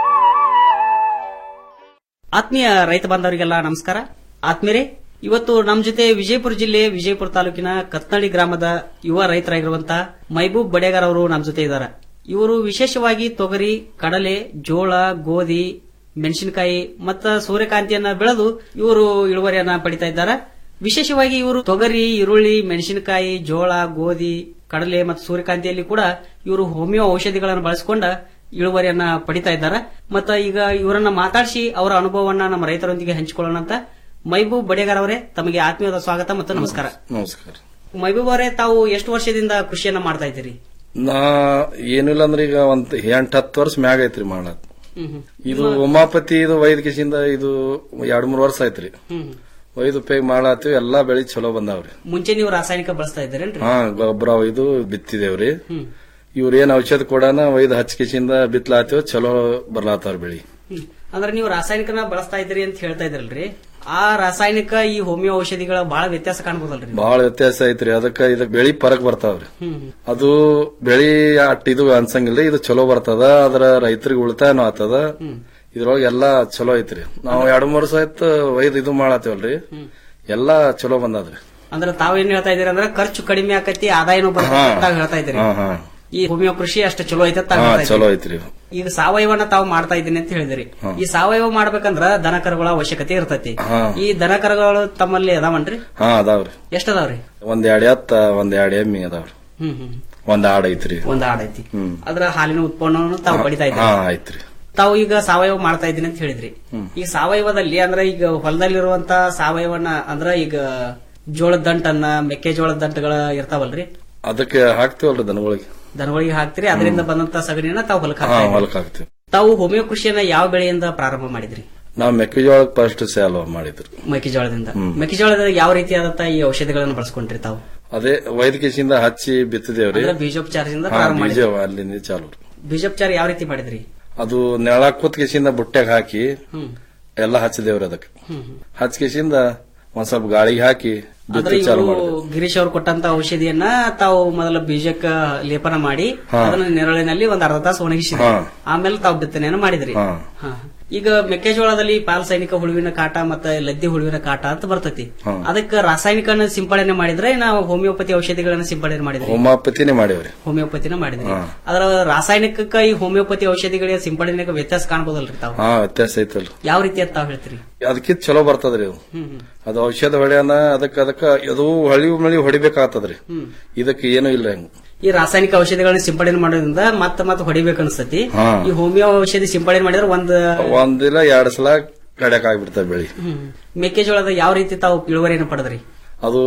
ಆತ್ಮೀಯ ರೈತ ಬಾಂಧವರಿಗೆಲ್ಲ ನಮಸ್ಕಾರ ಆತ್ಮೀಯರೇ ಇವತ್ತು ನಮ್ಮ ಜೊತೆ ವಿಜಯಪುರ ಜಿಲ್ಲೆ ವಿಜಯಪುರ ತಾಲೂಕಿನ ಕತ್ನಳ್ಳಿ ಗ್ರಾಮದ ಯುವ ರೈತರಾಗಿರುವಂತಹ ಮೈಬೂಬ್ ಬಡೇಗಾರ್ ಅವರು ನಮ್ಮ ಜೊತೆ ಇದ್ದಾರೆ ಇವರು ವಿಶೇಷವಾಗಿ ತೊಗರಿ ಕಡಲೆ ಜೋಳ ಗೋಧಿ ಮೆಣಸಿನಕಾಯಿ ಮತ್ತ ಸೂರ್ಯಕಾಂತಿಯನ್ನ ಬೆಳೆದು ಇವರು ಇಳುವರಿಯನ್ನ ಪಡಿತಾ ಇದ್ದಾರೆ ವಿಶೇಷವಾಗಿ ಇವರು ತೊಗರಿ ಈರುಳ್ಳಿ ಮೆಣಸಿನಕಾಯಿ ಜೋಳ ಗೋಧಿ ಕಡಲೆ ಮತ್ತು ಸೂರ್ಯಕಾಂತಿಯಲ್ಲಿ ಕೂಡ ಇವರು ಹೋಮಿಯೋ ಔಷಧಿಗಳನ್ನು ಬಳಸಿಕೊಂಡ ಇಳುವರಿಯನ್ನ ಪಡಿತಾ ಇದ್ದಾರೆ ಮತ್ತ ಈಗ ಇವರನ್ನ ಮಾತಾಡಿಸಿ ಅವರ ಅನುಭವವನ್ನ ನಮ್ಮ ರೈತರೊಂದಿಗೆ ಹಂಚಿಕೊಳ್ಳೋಣ ಅಂತ ಮೈಬೂಬ್ ಬಡೇಗಾರ್ ಅವರೇ ತಮಗೆ ಆತ್ಮೀಯವಾದ ಸ್ವಾಗತ ಮತ್ತು ನಮಸ್ಕಾರ ನಮಸ್ಕಾರ ಮೈಬೂಬ್ ಅವರೇ ತಾವು ಎಷ್ಟು ವರ್ಷದಿಂದ ಕೃಷಿಯನ್ನ ಮಾಡ್ತಾ ಇದ್ದೀರಿ ನಾ ಏನಿಲ್ಲ ಅಂದ್ರೆ ಈಗ ಒಂದ್ ಎಂಟ್ ಹತ್ತು ವರ್ಷ ಮ್ಯಾಗ ಐತ್ರಿ ಮಾಡತ್ ಇದು ಉಮಾಪತಿ ಇದು ವೈದ್ಯಕೇಶಿಂದ ಇದು ಎರಡ್ ಮೂರ್ ವರ್ಷ ಆಯ್ತ್ರಿ ಒಯ್ದು ಉಪಯೋಗ ಮಾಡತ್ತೀವಿ ಎಲ್ಲಾ ಬೆಳಿ ಚಲೋ ಬಂದಾವ್ರಿ ಮುಂಚೆ ನೀವು ರಾಸಾಯನಿಕ ಬಳಸ್ತಾ ಇದ್ದೀರೇನ್ರಿ ಹಾ ಗೊಬ್ಬರ ಒಯ್ದು ಬಿತ್ತಿದೇವ್ರಿ ಇವ್ರ ಏನ್ ಔಷಧ ಕೊಡಾನ ಒಯ್ದು ಹಚ್ಕಿಸಿಂದ ಬಿತ್ಲಾತೀವಿ ಚಲೋ ಬರ್ಲಾತಾರ ಬೆಳಿ ಹ್ಮ್. ಅಂದ್ರೆ ನೀವು ರಾಸಾಯನಿಕನ ಬಳಸ್ತಾ ಇದ್ದೀರಿ ಅಂತ ಹೇಳ್ತಾ ಇದ್ರಲ್ರಿ ಆ ರಾಸಾಯನಿಕ ಈ ಹೋಮಿಯೋ ಔಷಧಿಗಳ ಬಹಳ ವ್ಯತ್ಯಾಸ ಕಾಣ್ಬೋದಲ್ರಿ ಬಹಳ ವ್ಯತ್ಯಾಸ ಐತ್ರಿ ಅದಕ್ಕ ಇದಕ್ ಬೆಳಿ ಪರಕ್ ಬರ್ತಾವ್ರಿ ಹ್ಮ್ ಅದು ಬೆಳಿ ಅಟ್ ಇದು ಅನ್ಸಂಗಿಲ್ಲ ಇದು ಚಲೋ ಬರ್ತದ ಅದ್ರ ರೈತರಿಗೆ ಉಳಿತಾಯನೂ ಆತದ ಇದ್ರೊಳಗೆ ಎಲ್ಲಾ ಚಲೋ ಐತ್ರಿ ನಾವು ಎರಡ್ ಮೂರ್ ವರ್ಷ ಆಯ್ತು ಒಯ್ದು ಇದು ಮಾಡತ್ತೇವಲ್ರಿ ಎಲ್ಲಾ ಚಲೋ ಬಂದದ್ರಿ ಅಂದ್ರೆ ತಾವೇನ್ ಹೇಳ್ತಾ ಇದೀರಿ ಅಂದ್ರೆ ಖರ್ಚು ಕಡಿಮೆ ಆಕತಿ ಆದಾಯನೂ ಬರ್ತದೆ ಹಾ. ಅಂತ ತಾವ್ ಹೇಳ್ತಾ ಇದ್ದೀರಿ ಹಾ ಹಾ ಈ ಹೋಮಿಯೋ ಕೃಷಿ ಅಷ್ಟು ಚಲೋ ಐತೆ ಅಂತ ಹಾ ಹೇಳ್ತಾ ಚಲೋ ಇದ್ದೀರಿ. ಐತ್ರಿ ಈಗ ಸಾವಯವನ ತಾವು ಮಾಡ್ತಾ ಇದ್ದೀನಿ ಅಂತ ಹೇಳಿದಿರಿ ಹಾ. ಈ ಸಾವಯವ ಮಾಡ್ಬೇಕಂದ್ರ ದನ ಕರುಗಳ ಅವಶ್ಯಕತೆ ಇರ್ತೈತಿ ಹಾ. ಈ ದನ ಕರುಗಳು ತಮ್ಮಲ್ಲಿ ಅದಾವನ್ರಿ ಹಾ ಅದಾವ್ರಿ ಎಷ್ಟ್ ಅದಾವ್ರಿ ಒಂದ್ ಎರಡ್ ಎತ್ತ ಒಂದ್ ಎರಡ್ ಎಮ್ಮಿ ಅದಾವ್ರಿ ಹ್ಮ್ ಹ್ಮ್ ಒಂದ್ ಆಡ್ ಐತ್ರಿ ಒಂದ್ ಆಡ್ ಐತಿ ಹ್ಮ್ ಅದ್ರ ಹಾಲಿನ ಉತ್ಪನ್ನವನ್ನು ತಾವು ಪಡಿತಾ ಹಾ ಇದ್ದೀರಿ ಐತ್ರಿ ತಾವು ಈಗ ಸಾವಯವ ಮಾಡ್ತಾ ಇದ್ದೀನಿ ಅಂತ ಹೇಳಿದ್ರಿ ಹ್ಮ್. ಈ ಸಾವಯವದಲ್ಲಿ ಅಂದ್ರೆ ಈಗ ಹೊಲದಲ್ಲಿರುವಂತ ಸಾವಯವನ ಅಂದ್ರ ಈಗ ಜೋಳದ ದಂಟನ್ನ ಮೆಕ್ಕೆಜೋಳದ ದಂಟಗಳ ಇರ್ತಾವಲ್ರಿ ಅದಕ್ಕೆ ಹಾಕ್ತಿವಲ್ರಿ ದನಗಳಿಗೆ ದನಗಳಿಗೆ ಹಾಕ್ತಿರಿ ಅದರಿಂದ ಬಂದಂತ ಸಗಣಿನ ತಾವು ಹೊಲಕ್ಕೆ ಹಾ ಹಾಕ್ತಾ ಇದ್ದೀರಿ. ಹೊಲಕ್ ಹಾಕ್ತಿವಿ ತಾವು ಹೋಮಿಯೋ ಕೃಷಿಯನ್ನ ಯಾವ ಬೆಳೆಯಿಂದ ಪ್ರಾರಂಭ ಮಾಡಿದ್ರಿ ನಾವ್ ಮೆಕ್ಕೆಜೋಳಕ್ ಫಸ್ಟ್ ಸೇಲ್ ಮಾಡಿದ್ರು ಮೆಕ್ಕೆಜೋಳದಿಂದ ಹ್ಮ್. ಮೆಕ್ಕೆಜೋಳದ ಯಾವ ರೀತಿಯಾದಂತ ಈ ಔಷಧಿಗಳನ್ನು ಬಳಸ್ಕೊಂಡ್ರಿ ತಾವು ಅದೇ ವೈದ್ಯಕೇಶಿಂದ ಹಚ್ಚಿ ಬಿತ್ತಿದೇವ್ರಿ ಅಂದ್ರೆ ಬೀಜೋಪಚಾರದಿಂದ ಹಾ ಪ್ರಾರಂಭ ಬೀಜ ಮಾಡಿದ್ರಿ ಅಲ್ಲಿಂದ ಚಾಲು ರೀ. ಬೀಜೋಪಚಾರ ಯಾವ ರೀತಿ ಮಾಡಿದ್ರಿ ಅದು ನೆಳ ಕೂತ್ಕೇಶಿಂದ ಬುಟ್ಟ್ಯಾಗ ಹಾಕಿ ಹ್ಮ್ ಎಲ್ಲಾ ಹಚ್ಚಿದೇವ್ರಿ ಅದಕ್ಕೆ ಹ್ಮ್ ಹ್ಮ್. ಹಚ್ಕೇಶಿಂದ ಒಂದ್ ಸ್ವಲ್ಪ ಗಾಳಿಗೆ ಹಾಕಿ ಅಂದ್ರೆ ಬಿತ್ತಿ ಚಾಲು ಇವರು ಮಾಡಿದ್ವಿ ಗಿರೀಶ್ ಅವರು ಕೊಟ್ಟಂತ ಔಷಧಿಯನ್ನ ತಾವು ಮೊದಲ ಬೀಜಕ್ಕ ಲೇಪನ ಮಾಡಿ ಹಾ. ಅದನ್ನ ನೆರಳಿನಲ್ಲಿ ಒಂದ್ ಅರ್ಧ ತಾಸು ಒಣಗಿಸಿದ್ರಿ ಹಾ. ಆಮೇಲೆ ತಾವು ಬಿತ್ತನೆಯನ್ನು ಮಾಡಿದ್ರಿ ಹಾ. ಹಾ. ಈಗ ಮೆಕ್ಕೆಜೋಳದಲ್ಲಿ ಪಾಲ್ ಸೈನಿಕ ಹುಳುವಿನ ಕಾಟ ಮತ್ತೆ ಲದ್ದಿ ಹುಳುವಿನ ಕಾಟ ಅಂತ ಬರ್ತೈತಿ ಹಾ. ಅದಕ್ಕೆ ರಾಸಾಯನಿಕನ ಸಿಂಪಡಣೆ ಮಾಡಿದ್ರೆ ನಾವು ಹೋಮಿಯೋಪತಿ ಔಷಧಿಗಳನ್ನ ಸಿಂಪಡಣೆ ಮಾಡಿದ್ರಿ ಹೋಮಾಪತಿನೇ ಮಾಡೇವ್ರಿ ಹೋಮಿಯೋಪತಿನ ಮಾಡಿದ್ರಿ ಹಾ. ಅದರ ರಾಸಾಯನಿಕಕ್ಕ ಈ ಹೋಮಿಯೋಪತಿ ಔಷಧಿಗಳಿಗೆ ಸಿಂಪಡಣೆಗೆ ವ್ಯತ್ಯಾಸ ಕಾಣ್ಬೋದಲ್ರಿ ತಾವು ಹಾ ವ್ಯತ್ಯಾಸ ಐತಲ್ರಿ ಯಾವ ರೀತಿ ಅಂತ ತಾವು ಹೇಳ್ತೀರಿ ಅದಕ್ಕಿಂತ ಚಲೋ ಬರ್ತದ್ರಿ ಅದು ಹ್ಮ್ ಹ್ಮ್. ಅದು ಔಷಧ ಹೊಡ್ಯಾನ ಅದಕ್ಕ ಅದಕ್ಕ ಅದು ಹೊಳಿ ಮಳಿ ಹೊಡಿಬೇಕಾಗ್ತದ್ರಿ ಹ್ಮ್. ಇದಕ್ಕೆ ಏನು ಇಲ್ಲ ಹಂಗ ಈ ರಾಸಾಯನಿಕ ಔಷಧಿಗಳನ್ನ ಸಿಂಪಡಣೆ ಮಾಡೋದ್ರಿಂದ ಮತ್ತೆ ಮತ್ತೆ ಹೊಡಿಬೇಕು ಅನ್ಸತಿ ಹಾ. ಈ ಹೋಮಿಯೋ ಔಷಧಿ ಸಿಂಪಡಣೆ ಮಾಡಿದ್ರೆ ಒಂದ್ ಒಂದಿಲ್ಲ ಎರಡ್ ಸಲ ಕಡ್ಯಾಕ್ ಆಗ್ಬಿಡ್ತಾವ ಬೆಳಿ ಹ್ಮ್. ಮೆಕ್ಕೆಜೋಳದ ಯಾವ ರೀತಿ ತಾವು ಇಳುವರಿಯನ್ನು ಪಡೆದ್ರಿ ಅದು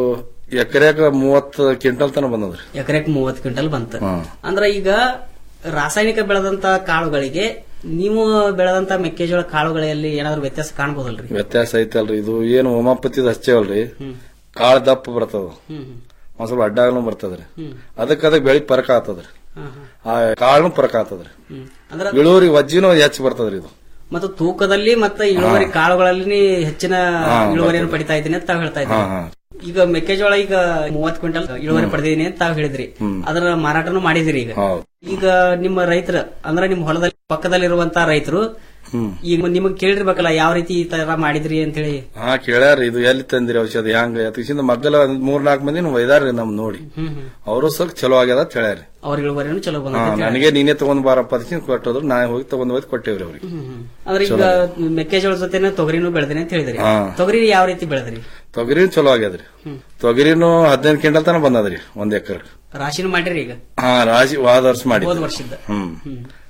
ಎಕರೆಕ ಮೂವತ್ ಕ್ವಿಂಟಲ್ ತನ ಬಂದದ್ರಿ ಎಕರೆಕ್ ಮೂವತ್ತು ಕ್ವಿಂಟಲ್ ಬಂತ ಹಾ. ಅಂದ್ರ ಈಗ ರಾಸಾಯನಿಕ ಬೆಳೆದಂತ ಕಾಳುಗಳಿಗೆ ನೀವು ಬೆಳೆದಂತ ಮೆಕ್ಕೆಜೋಳ ಕಾಳುಗಳಲ್ಲಿ ಏನಾದ್ರು ವ್ಯತ್ಯಾಸ ಕಾಣಬಹುದಲ್ರಿ ವ್ಯತ್ಯಾಸ ಐತಲ್ರಿ ಇದು ಏನು ಹೋಮಾಪತಿದ ಹಚ್ಚೇವಲ್ರಿ ಕಾಳ ದಪ್ಪ ಬರ್ತದ ಹ್ಮ್ ಒಂದ್ ಸ್ವಲ್ಪ ಅಡ್ಡಾಗನು ಬರ್ತದ್ರಿ ಹ್ಮ್. ಅದಕ್ಕ ಅದಕ್ಕೆ ಬೆಳಿ ಪರಕ ಆತದ್ರಿ ಹಾ, ಹಾ. ಆ ಕಾಳನು ಪರಕ ಆತದ್ರಿ ಹ್ಮ್. ಅಂದ್ರ ಇಳುವರಿ ವಜ್ಜಿನೂ ಹೆಚ್ಚು ಬರ್ತದ್ರಿ ಇದು ಮತ್ತು ತೂಕದಲ್ಲಿ ಮತ್ತೆ ಇಳುವರಿ ಹಾ. ಕಾಳುಗಳಲ್ಲಿ ಹೆಚ್ಚಿನ ಹಾ, ಇಳುವರಿಯನ್ನು ಬರ್ತದೆ. ಪಡಿತಾ ಇದ್ದೀನಿ ಅಂತ ತಾವು ಹೇಳ್ತಾ ಹಾ ಇದ್ದೀರಿ ಹಾ ಈಗ ಮೆಕ್ಕೆಜೋಳ ಈಗ ಮೂವತ್ ಕ್ವಿಂಟಲ್ ಇಳುವರಿ ಪಡೆದಿದ್ದೀನಿ ಅಂತ ತಾವು ಹೇಳಿದ್ರಿ ಹ್ಮ್. ಅದರ ಮಾರಾಟನೂ ಮಾಡಿದಿರಿ ಈಗ ಹೌದು ಈಗ ನಿಮ್ಮ ರೈತರ ಅಂದ್ರೆ ನಿಮ್ಮ ಹೊಲದಲ್ಲಿ ಪಕ್ಕದಲ್ಲಿರುವಂತ ರೈತರು ಹ್ಮ್ ಈಗ ನಿಮಗ್ ಕೇಳಿರ್ಬೇಕಲ್ಲ ಯಾವ ರೀತಿ ಈ ತರ ಮಾಡಿದ್ರಿ ಅಂತ ಹೇಳಿ ಹಾ ಕೇಳ್ಯಾರ ಇದು ಎಲ್ಲಿ ತಂದಿರಿ ಔಷಧ ಹೆಂಗ ಅದಕ್ಕಿಂತ ಮಗ್ಗಲ ಒಂದ್ ಮೂರ್ ನಾಲ್ಕು ಮಂದಿ ಒಯ್ದಾರ್ರಿ ನಮ್ ನೋಡಿ ಹ್ಮ್ ಹ್ಮ್. ಅವರು ಸ್ವಲ್ಪ ಚಲೋ ಆಗ್ಯದ ಅಂತ ಹೇಳ್ಯಾರಿ ಅವ್ರ ಇಳುವರಿನೂ ಚಲೋ ಹಾ, ಬಂದ ನನಗೆ ನೀನೇ ತಗೊಂಡ್ ಬಾರಪ್ಪ ಅದಕ್ಕೆ ಕೊಟ್ಟದ್ರು ನಾ ಹೋಗಿ ತಗೊಂಡ್ ಹೋಗಿ ಕೊಟ್ಟೇವ್ರಿ ಅವ್ರಿಗೆ ಅಂದ್ರೆ ಈಗ ಚಲೋ. ಮೆಕ್ಕೆಜೋಳ ಜೊತೆನೆ ತೊಗರಿನೂ ಬೆಳೆದಿನಿ ಅಂತ ಹೇಳಿದ್ರಿ ಹಾ. ತೊಗರಿ ಯಾವ ರೀತಿ ಬೆಳೆದ್ರಿ ತೊಗರಿನೂ ಚಲೋ ಆಗ್ಯದ್ರಿ ಹ್ಮ್. ತೊಗರಿನೂ ಹದಿನೈದು ಕ್ವಿಂಟಲ್ ತನ ಬಂದದ್ರಿ ಒಂದ್ ಎಕರ್ ರಾಶಿನೂ ಮಾಡಿರಿ ಈಗ ಹಾ ರಾಶಿ ವಾದ ವರ್ಷ ಮಾಡಿ ಹೋದ್ ವರ್ಷದ ಹ್ಮ್ ಹ್ಮ್.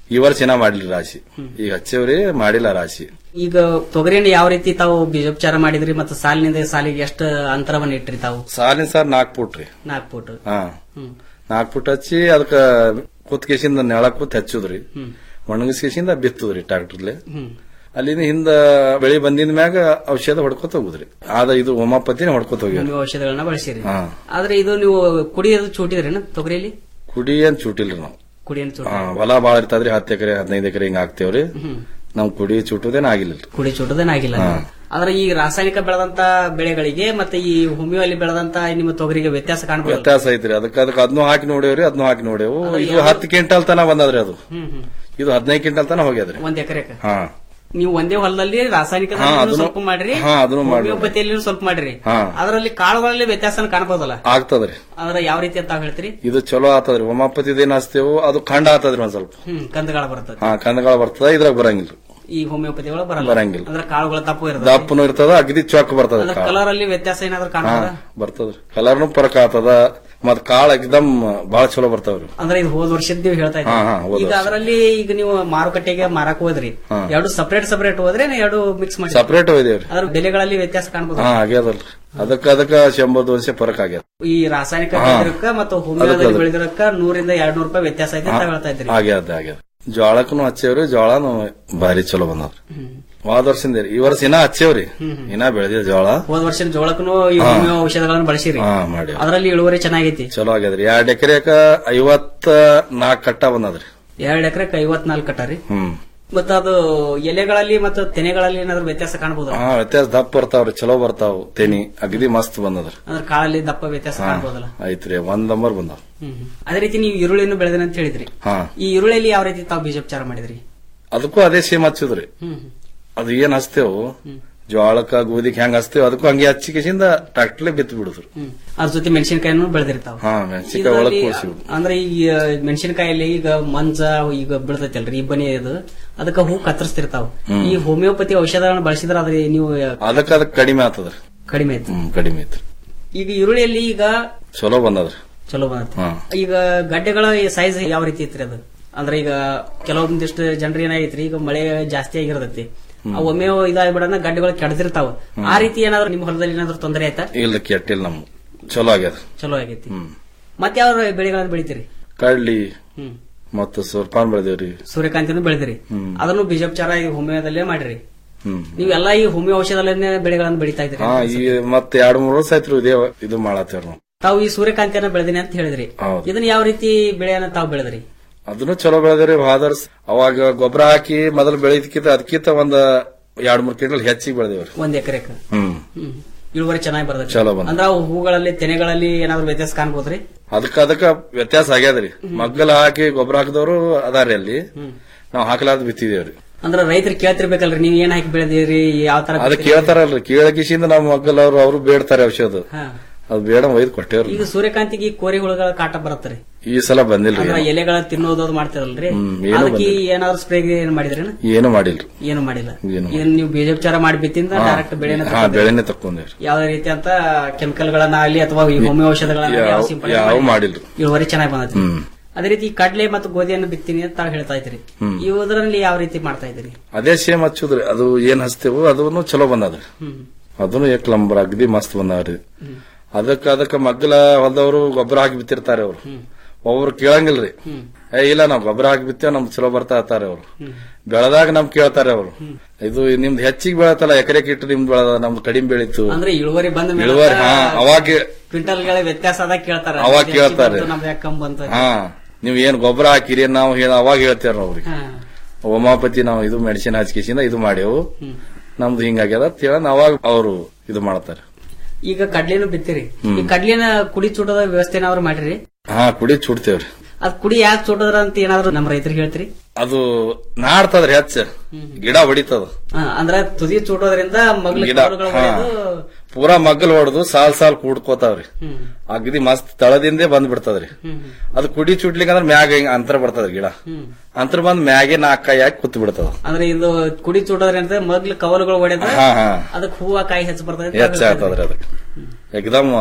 ಈ ವರ್ಷ ಏನ ಮಾಡಿಲ್ಲ ರಾಶಿ ಈಗ ಹಚ್ಚೇವ್ರಿ ಮಾಡಿಲ್ಲ ರಾಶಿ ಈಗ ತೊಗರಿನ ಯಾವ ರೀತಿ ತಾವು ಬೀಜೋಪಚಾರ ಮಾಡಿದ್ರಿ ಮತ್ತು ಸಾಲಿನಿಂದ ಸಾಲಿಗೆ ಎಷ್ಟು ಅಂತರವನ್ನ ಇಟ್ರಿ ತಾವು ಸಾಲಿನ ಸಾರ್ ನಾಲ್ಕು ಫುಟ್ ರೀ ನಾಲ್ಕು ಫುಟ್ ಹಾ ಹ್ಮ್. ನಾಲ್ಕು ಫುಟ್ ಹಚ್ಚಿ ಅದಕ್ಕ ಕುತ್ಕೇಸಿಂದ ನೆಳ ಕೂತ್ ಹಚ್ಚುದ್ರಿ ಹ್ಮ್. ಒಣಗಿಸ್ಕೇಸಿಂದ ಬಿತ್ತುದ್ರಿ ಟ್ರಾಕ್ಟರ್ಲೆ ಹ್ಮ್. ಅಲ್ಲಿಂದ ಹಿಂದ ಬೆಳಿ ಬಂದಿದ ಮ್ಯಾಗ ಔಷಧ ಹೊಡ್ಕೊತ ಹೋಗುದ್ರಿ ಆದ ಇದು ಹೋಮಾಪತಿನ ಹೊಡ್ಕೊತ ಹೋಗ್ಯಾರ ನೀವು ಔಷಧಗಳನ್ನ ಬಳಸಿರಿ ಹಾ ಆದ್ರೆ ಇದು ನೀವು ಕುಡಿಯೋದು ಚೂಟಿದ್ರೇನ ತೊಗರಿಯಲ್ಲಿ ಕುಡಿ ಏನ್ ಚೂಟಿಲ್ರಿ ನಾವು ಕುಡಿಯನ್ನು ಚೂಟ ಹಾ, ಹೊಲ ಬಾಳ ಇರ್ತದ್ರಿ ಹತ್ತು ಎಕರೆ ಹದಿನೈದು ಎಕರೆ ಹಿಂಗ ಹಾಕ್ತೇವ್ರಿ ಹ್ಮ್. ನಾವ್ ಕುಡಿ ಚೂಟುದೇನ ಆಗಿಲ್ಲ ಕುಡಿ ಚೂಟದೇನಾಗಿಲ್ಲ ಹಾ. ಆದ್ರೆ ಈ ರಾಸಾಯನಿಕ ಬೆಳೆದಂತ ಬೆಳೆಗಳಿಗೆ ಮತ್ತೆ ಈ ಹೋಮಿಯೋ ಅಲ್ಲಿ ಬೆಳೆದಂತ ನಿಮ್ಮ ತೊಗರಿಗೆ ವ್ಯತ್ಯಾಸ ಕಾಣಬಹುದು ವ್ಯತ್ಯಾಸ ಐತ್ರಿ ಅದಕ್ಕೆ ಅದಕ್ಕೆ ಅದನ್ನು ಹಾಕಿ ನೋಡೇವ್ರಿ ಅದನ್ನು ಹಾಕಿ ನೋಡೇವು ಅದ್ರ ಇದು ಯಾವ- ಹತ್ತು ಕ್ವಿಂಟಲ್ ತನ ಬಂದದ್ರಿ ಅದು ಹ್ಮ್ ಹ್ಮ್ ಇದು ಹದಿನೈದು ಕ್ವಿಂಟಲ್ ತನ ಹೋಗ್ಯದ್ರಿ ಒಂದ್ ಎಕರೆಕ ಹಾ ನೀವು ಒಂದೇ ಹೊಲದಲ್ಲಿ ರಾಸಾಯನಿಕ ಹಾ, ಅದನ್ನು- ಸ್ವಲ್ಪ ಮಾಡ್ರಿ ಹಾ, ಅದನ್ನು ಮಾಡ್ರಿ. ಹೋಮಿಯೋಪತಿಯಲ್ಲಿ ಸ್ವಲ್ಪ ಮಾಡ್ರಿ ಹಾ. ಅದರಲ್ಲಿ ಕಾಳುಗಳಲ್ಲಿ ವ್ಯತ್ಯಾಸ ಕಾಣಬಹುದಲ್ಲ ಆಗ್ತದ್ರಿ ಆದ್ರೆ ಯಾವ ರೀತಿ ಅಂತ ಹೇಳ್ತೀರಿ ಇದು ಚಲೋ ಆತದ್ರಿ ಹೋಮಾಪತಿದ ಏನ್ ಹಚ್ತೇವು ಅದು ಖಂಡ ಆತದ್ರಿ ಒಂದ್ ಸ್ವಲ್ಪ ಹ್ಮ್ ಕಂದಗಳ ಬರ್ತದೆ ಹಾ ಕಂದಗಳ ಬರ್ತದ ಇದ್ರಾಗ ಬರಂಗಿಲ್ಲ ಈ ಹೋಮಿಯೋಪತಿ ಒಳಗೆ ಬರಲ್ಲ ಬರಂಗಿಲ್ಲ. ಅಂದ್ರೆ ಕಾಳುಗಳ ತಪ್ಪು ಇರ್ತದೆ ದಪ್ಪನು ಇರ್ತದ ಅಗದಿ ಚೊಕ್ ಬರ್ತದ ಅದ್ರ ಕಾಳು. ಕಲರ್ ಅಲ್ಲಿ ವ್ಯತ್ಯಾಸ ಏನಾದ್ರು ಹಾ ಕಾಣಬಹುದಾ ಬರ್ತದ್ರಿ ಕಲರ್ನು ಫರಕ್ ಆತದ ಮತ್ ಕಾಳ ಎಕ್ದಮ್ ಬಾಳ ಚಲೋ ಬರ್ತಾವ್ರಿ ಅಂದ್ರೆ ಇದು ಹೋದ ವರ್ಷದ ನೀವು ಹೇಳ್ತಾ ಹಾ, ಹಾ, ಇದ್ದೀರಿ ಹೋದ ಈಗ ವರ್ಷ. ಅದರಲ್ಲಿ ಈಗ ನೀವು ಮಾರುಕಟ್ಟೆಗೆ ಮಾರಕ್ ಹೋದ್ರಿ ಹಾ. ಎರಡು ಸಪರೇಟ್ ಸಪರೇಟ್ ಹೋದ್ರೆ ಎರಡು ಮಿಕ್ಸ್ ಮಾಡಿ ಸಪರೇಟ್ ಒಯ್ದೇವ್ರಿ ಅದ್ರ ಬೆಲೆಗಳಲ್ಲಿ ವ್ಯತ್ಯಾಸ ಕಾಣಬಹುದು ಹಾ ಆಗ್ಯದಲ್ರಿ ಅದಕ್ಕ ಅದಕ್ಕ ಶಂಬರ್ ದೋನ್ಸೆ ಫರಕ್ ಆಗ್ಯದ ಈ ರಾಸಾಯನಿಕ ಹಾ. ಬೆಳೆದಿರಕ್ಕ ಮತ್ತು ಹೋಮಿಯೋದಲ್ಲಿ ಅದಕ್ಕೆ- ಬೆಳೆದಿರಕ್ಕ ನೂರಿಂದ ಎರಡ್ ನೂರು ರೂಪಾಯಿ ವ್ಯತ್ಯಾಸ ಐತೆ ಅಂತ ಹೇಳ್ತಾ ಇದ್ರಿ ಆಗ್ಯದ ಆಗ್ಯದ ಜೋಳಕ್ಕನು ಹಚ್ಚೇವ್ರಿ ಜೋಳನು ಭಾರಿ ಚಲೋ ಬಂದವ್ರಿ ಹೋದ ವರ್ಷದಿಂದ ಈ ವರ್ಷ ಇನ್ನ ಹಚ್ಚೇವ್ರಿ ಇನ್ನ ಬೆಳೆದಿದ ಜೋಳ ಹೋದ ವರ್ಷ ಜೋಳಕ್ಕೂ ಈ ಹಾ. ಹೋಮಿಯೋ ಔಷಧಗಳನ್ನು ಬಳಸಿರಿ ಹಾ ಮಾಡಿ ಅದರಲ್ಲಿ ಇಳುವರಿ ಚೆನ್ನಾಗೈತಿ ಚಲೋ ಆಗ್ಯದ್ರಿ ಎರಡ್ ಎಕರೆಕ ಐವತ್ತ ನಾಲ್ಕ್ ಕಟ್ಟ ಬಂದದ್ರಿ ಎರಡ್ ಎಕರೆಕ್ ಐವತ್ನಾಲ್ಕು ಕಟ್ಟಾರಿ ಹ್ಮ್ ಮತ್ತ ಅದು ಎಲೆಗಳಲ್ಲಿ ಮತ್ತು ತೆನೆಗಳಲ್ಲಿ ಏನಾದ್ರು ವ್ಯತ್ಯಾಸ ಕಾಣಬಹುದು ಹಾ ವ್ಯತ್ಯಾಸ ದಪ್ಪ ಬರ್ತಾವ್ರಿ ಚಲೋ ಬರ್ತಾವ್ ತೆನಿ ಅಗದಿ ಮಸ್ತ್ ಬಂದದ್ರಿ ಅಂದ್ರೆ ಕಾಳಲ್ಲಿ ದಪ್ಪ ವ್ಯತ್ಯಾಸ ಹಾ ಕಾಣಬಹುದಲ್ಲ ಐತ್ರಿ ಒಂದ್ ನಂಬರ್ ಬಂದಾವ್ ಹ್ಮ್ ಅದೇ ರೀತಿ ನೀವು ಈರುಳ್ಳಿಯನ್ನು ಬೆಳೆದಿನ ಅಂತ ಹೇಳಿದ್ರಿ ಹಾ ಈ ಈರುಳ್ಳಿಯಲ್ಲಿ ಯಾವ ರೀತಿ ತಾವು ಬೀಜೋಪಚಾರ ಮಾಡಿದ್ರಿ ಅದಕ್ಕೂ ಅದೇ ಸೇಮ್ ಹಚ್ಚುದ್ರಿ ಹ್ಮ್ ಅದು ಏನ್ ಹಚ್ತೇವು ಜೋಳಕ್ಕ ಗೋಧಿಗೆ ಹೆಂಗ್ ಹಚ್ತೇವ್ ಅದಕ್ಕೂ ಹಂಗೆ ಹಚ್ಚಿಕೆಸಿಂದ ಟ್ರಾಕ್ಟರ್ಲೆ ಬಿತ್ತು ಬಿಡುದ್ರಿ ಹ್ಮ್ ಅದ್ರ ಜೊತೆ ಮೆಣಸಿನಕಾಯನ್ನು ಬೆಳೆದಿರ್ತಾವ ಹಾ ಮೆಣಸಿನ್ಕಾಯಿ ಒಳಗ್ ಕೂರ್ಸಿ ಅಂದ್ರೆ ಈ ಮೆಣಸಿನಕಾಯಲ್ಲಿ ಈಗ ಮಂಜ ಈಗ ಬೀಳ್ತೈತಲ್ರಿ ಇಬ್ಬನಿ ಇದು ಅದಕ್ಕ ಹೂ ಕತ್ತರಿಸ್ತಿರ್ತಾವ ಹ್ಮ್. ಈ ಹೋಮಿಯೋಪತಿ ಔಷಧಗಳನ್ನ ಬಳಸಿದ್ರೆ ಅದ್ರ ನೀವು ಅದಕ್ಕ ಅದಕ್ ಕಡಿಮೆ ಆತದ್ರಿ ಕಡಿಮೆ ಐತಿ ಹ್ಮ್ ಕಡಿಮೆ ಐತ್ರಿ ಈಗ ಈರುಳ್ಳಿಯಲ್ಲಿ ಈಗ ಚಲೋ ಬಂದದ್ರಿ ಚಲೋ ಬಂದೈತಿ ಹಾ ಈಗ ಗಡ್ಡೆಗಳ ಸೈಜ್ ಯಾವ ರೀತಿ ಐತ್ರಿ ಅದು ಅಂದ್ರೆ ಈಗ ಕೆಲವೊಂದಿಷ್ಟು ಜನರು ಏನಾಗೈತ್ರಿ ಈಗ ಮಳೆ ಜಾಸ್ತಿ ಆಗಿರ್ತೈತಿ ಆ ಒಮ್ಮೆ ಇದಾಗ್ಬಿಡನ ಗಡ್ಡೆಗಳು ಕೆಡದಿರ್ತಾವ ಆ ರೀತಿ ಏನಾದ್ರು ನಿಮ್ಮ ಹೊಲದಲ್ಲಿ ಏನಾದ್ರು ತೊಂದರೆ ಆಯ್ತಾ ಇಲ್ಲ ಕೆಟ್ಟಿಲ್ಲ ನಮ್ ಚಲೋ ಆಗ್ಯದ ಚಲೋ ಆಗೈತಿ ಹ್ಮ್ ಮತ್ತೆ ಯಾವ ಬೆಳೆಗಳನ್ನ ಬೆಳಿತೀರಿ ಕಡ್ಲಿ ಹ್ಮ್ ಮತ್ತ ಸೂರ್ಪಾನ್ ಬೆಳೆದೇವ್ರಿ ಸೂರ್ಯಕಾಂತಿನೂ ಬೆಳೆದಿರಿ ಹ್ಮ್. ಅದನ್ನು ಬೀಜೋಪಚಾರ ಈ ಹೋಮಿಯೋದಲ್ಲೇ ಮಾಡಿರಿ ಹ್ಮ್ ನೀವೆಲ್ಲ ಈ ಹೋಮಿಯೋ ಔಷಧದಲ್ಲೇ ಬೆಳೆಗಳನ್ನು ಬೆಳಿತಾ ಇದ್ರಿ ಹಾ ಈ ಮತ್ತೆ ಎರಡ್ ಮೂರ್ ವರ್ಷ ಆಯ್ತು ಇದೇ ಇದು ಮಾಡತ್ತೇವ್ರಿ ನಾವು ತಾವು ಈ ಸೂರ್ಯಕಾಂತಿಯನ್ನ ಬೆಳೆದಿನಿ ಅಂತ ಹೇಳಿದ್ರಿ ಹೌದು. ಇದನ್ನ ಯಾವ ರೀತಿ ಬೆಳೆಯನ್ನ ತಾವು ಬೆಳೆದ್ರಿ ಅದನ್ನು ಚಲೋ ಬೆಳೆದೇವ್ರಿ ಹಾದರ್ಸ್ ಅವಾಗ ಗೊಬ್ಬರ ಹಾಕಿ ಮೊದಲು ಬೆಳೆದಕ್ಕಿಂತ ಅದಕ್ಕಿಂತ ಒಂದ್ ಎರಡ್ ಮೂರ್ ಕ್ವಿಂಟಲ್ ಹೆಚ್ಚಿಗೆ ಬೆಳೆದೇವ್ರಿ ಒಂದ್ ಎಕರೆಕ ಹ್ಮ್ ಹ್ಮ್ ಇಳುವರಿ ಚೆನ್ನಾಗಿ ಬರ್ತದೆ ಚಲೋ ಬಂದ. ಅಂದ್ರೆ ಅವು ಹೂಗಳಲ್ಲಿ ತೆನೆಗಳಲ್ಲಿ ಏನಾದ್ರು ವ್ಯತ್ಯಾಸ ಕಾಣ್ಬೋದ್ರಿ ಅದಕ್ಕ ಅದಕ್ಕ ವ್ಯತ್ಯಾಸ ಆಗ್ಯಾದ್ರಿ ಮಗ್ಗಲ್ ಹಾಕಿ ಗೊಬ್ಬರ ಹಾಕಿದವರು ಅದಾರಿ ಅಲ್ಲಿ ನಾವ್ ಹಾಕಲಾರ್ದ ಬಿತ್ತಿದೇವ್ರಿ ಅಂದ್ರೆ ರೈತರು ಕೇಳ್ತಿರ್ಬೇಕಲ್ರಿ ನೀವ್ ಏನ್ ಹಾಕಿ ಬೆಳೆದಿರಿ ಯಾವ ತರ ಅದ ಬಿತ್ತಿರಿ? ಕೇಳ್ತಾರಲ್ರಿ ಕೇಳಕಿಸಿಂದ ನಮ್ಮ ಮಗ್ಗಲ್ ಅವ್ರು ಅವ್ರು ಬೇಡ್ತಾರೆ ಔಷಧ ಹಾ. ಅದು ಬೇಡ ಒಯ್ದು ಕೊಟ್ಟೇವ್ರಿ ಈಗ ಸೂರ್ಯಕಾಂತಿಗೆ ಈ ಕೋರಿ ಹುಳುಗಳ ಕಾಟ ಬರತ್ರಿ ಈ ಸಲ ಬಂದಿಲ್ರಿ ಅಂದ್ರೆ ಎಲೆಗಳ ತಿನ್ನೋದು ಅದು ಮಾಡ್ತಿರಲ್ರಿ ಹ್ಮ್, ಏನೂ ಅದಕ್ಕೆ ಬಂದಿಲ್ಲ. ಏನಾದ್ರು ಸ್ಪ್ರೇ ಏನ್ ಮಾಡಿದ್ರಿ ಏನು ಮಾಡಿಲ್ರಿ ಏನು ಮಾಡಿಲ್ಲ ಏನು ಇದನ್ನ ನೀವು ಬೀಜೋಪಚಾರ ಮಾಡಿ ಬಿತ್ತಿಂದ ಹಾ. ಡೈರೆಕ್ಟ್ ಬೆಳೆನ ಹಾ ಬೆಳೆನೆ ತಕ್ಕೊಂದೇವ್ರಿ ಯಾವ್ದೇ ರೀತಿ ಅಂತ ಕೆಮಿಕಲ್ ಗಳನ್ನ ಆಗ್ಲಿ ಅಥವಾ ಈ ಹೋಮಿಯೋ ಔಷಧಗಳನ್ನ ಯಾವ- ಯಾವ ಸಿಂಪಡಣೆ ಯಾವ ಮಾಡಿಲ್ಲ. ಮಾಡಿಲ್ರಿ ಇಳುವರಿ ಚೆನ್ನಾಗಿ ಬಂದೈತಿ ಹ್ಮ್ ಅದೇ ರೀತಿ ಈ ಕಡ್ಲೆ ಮತ್ತು ಗೋಧಿಯನ್ನು ಬಿತ್ತೀನಿ ಅಂತ ತಾವು ಹೇಳ್ತಾ ಇದ್ರಿ ಹ್ಮ್. ಇವುದರಲ್ಲಿ ಯಾವ ರೀತಿ ಮಾಡ್ತಾ ಇದ್ರಿ ಅದೇ ಸೇಮ್ ಹಚ್ಚುದ್ರಿ ಅದು ಏನ್ ಹಚ್ತೇವು ಅದನ್ನು ಚಲೋ ಬಂದದ್ರಿ ಹ್ಮ್ ಅದನ್ನು ಏಕ್ ನಂಬರ್ ಅಗದಿ ಮಸ್ತ್ ಬಂದಾವ್ರಿ ಅದಕ್ಕ ಅದಕ್ಕ ಮಗ್ಗಲ ಹೊಲದವರು ಗೊಬ್ಬರ ಹಾಕಿ ಬಿತ್ತಿರ್ತಾರೆ ಅವ್ರು ಒಬ್ರು ಕೇಳಂಗಿಲ್ರಿ ಏ ಇಲ್ಲ ನಾವ್ ಗೊಬ್ಬರ ಹಾಕಿ ಬಿತ್ತೇವ್ ನಮ್ದು ಚಲೋ ಬರ್ತಾ ಇರ್ತಾರೆ ಅವ್ರು ಬೆಳೆದಾಗ ನಮ್ ಕೇಳ್ತಾರೆ ಅವ್ರು ಇದು ನಿಮ್ದು ಹೆಚ್ಚಿಗೆ ಬೆಳತಲ್ಲ ಎಕರೆ ಇಟ್ಟು ನಿಮ್ದು ಬೆಳೆದ ನಮ್ದು ಕಡಿಮೆ ಬೆಳೀತು ಅಂದ್ರೆ ಇಳುವರಿ ಬಂದ ಮೇಲೆ ಇಳುವರಿ ಹಾ ಅವಾಗ ಕ್ವಿಂಟಲ್ ಗಳ ವ್ಯತ್ಯಾಸ ಆದಾಗ ಕೇಳ್ತಾರ ಅವಾಗ ಇದು ಹೆಚ್ಚಿಗೆ ಕೇಳ್ತಾರೆ. ಬಂತು, ನಮ್ದು ಯಾಕೆ ಕಮ್ಮಿ ಬಂತು ಹಾ ನೀವ್ ಏನ್ ಗೊಬ್ಬರ ಹಾಕಿರಿ ನಾವು ಹೇಳ ಅವಾಗ ಹೇಳ್ತೇವ್ರಿ ಅವ್ರಿಗೆ ಹಾ. ಹೋಮಾಪತಿ ನಾವು ಇದು ಮೆಡಿಸಿನ್ ಹಚ್ಕಿಸಿಂದ ಇದು ಮಾಡ್ಯವು ಹ್ಮ್. ನಮ್ದು ಹಿಂಗಾಗ್ಯದ ಅಂತ ಹೇಳ ಅವಾಗ ಅವರು ಇದು ಮಾಡ್ತಾರೆ ಈಗ ಕಡ್ಲಿನೂ ಬಿತ್ತಿರಿ ಹ್ಮ್. ಈ ಕಡ್ಲಿನ ಕುಡಿ ಚೂಟದ ವ್ಯವಸ್ಥೆನ ಅವ್ರು ಮಾಡಿರಿ ಹಾ ಕುಡಿ ಚುಡ್ತೇವ್ರಿ ಅದ್ ಕುಡಿ ಯಾಕೆ ಚೂಟದ್ರ ಅಂತ ಏನಾದ್ರು ನಮ್ಮ ರೈತರಿಗೆ ಹೇಳ್ತೀರಿ ಅದು ನಾಡ್ತದ್ರಿ ಹೆಚ್ಚ ಗಿಡ ಹೊಡಿತದ ಹಾ, ಅಂದ್ರ ತುದಿ ಚೂಟೋದ್ರಿಂದ ಮಗ್ಲ ಗಿಡ ಕಾಳುಗಳು ಹಾ. ಹೊಡೆದು ಪೂರಾ ಮಗ್ಗಲ್ ಹೊಡೆದು ಸಾಲ್ ಸಾಲ್ ಕೂಡ್ಕೋತಾವ್ರಿ ಹ್ಮ್. ಅಗದಿ ಮಸ್ತ್ ತಳದಿಂದೇ ಬಂದ್ ಬಿಡ್ತದ್ರಿ ಹ್ಮ್. ಅದು ಕುಡಿ ಚುಡ್ಲಿಕ್ಕೆ ಅಂದ್ರೆ ಮ್ಯಾಗ ಹಿಂಗ ಅಂತರ ಬರ್ತದ ಗಿಡ ಹ್ಮ್. ಅಂತರ ಬಂದ್ ಮ್ಯಾಗೆ ನಾಲ್ಕಾಯಿ ಹಾಕಿ ಕೂತ್ ಬಿಡ್ತದ ಅಂದ್ರೆ ಇದು ಕುಡಿ ಚೂಟೋದ್ರಿಂದ ಮಗ್ಲ ಕವಲುಗಳು ಹೊಡೆದ ಹಾ ಹಾ ಅದಕ್ಕೆ ಹೂವ ಕಾಯಿ ಹೆಚ್ಚು ಬರ್ತದೆ ಅಂತ ಹೆಚ್ಚ ಹೇಳ್ತಾ ಇದ್ರಿ. ಆಗ್ತದ್ರಿ ಅದಕ್ಕೆ ಎಕ್ದಮ್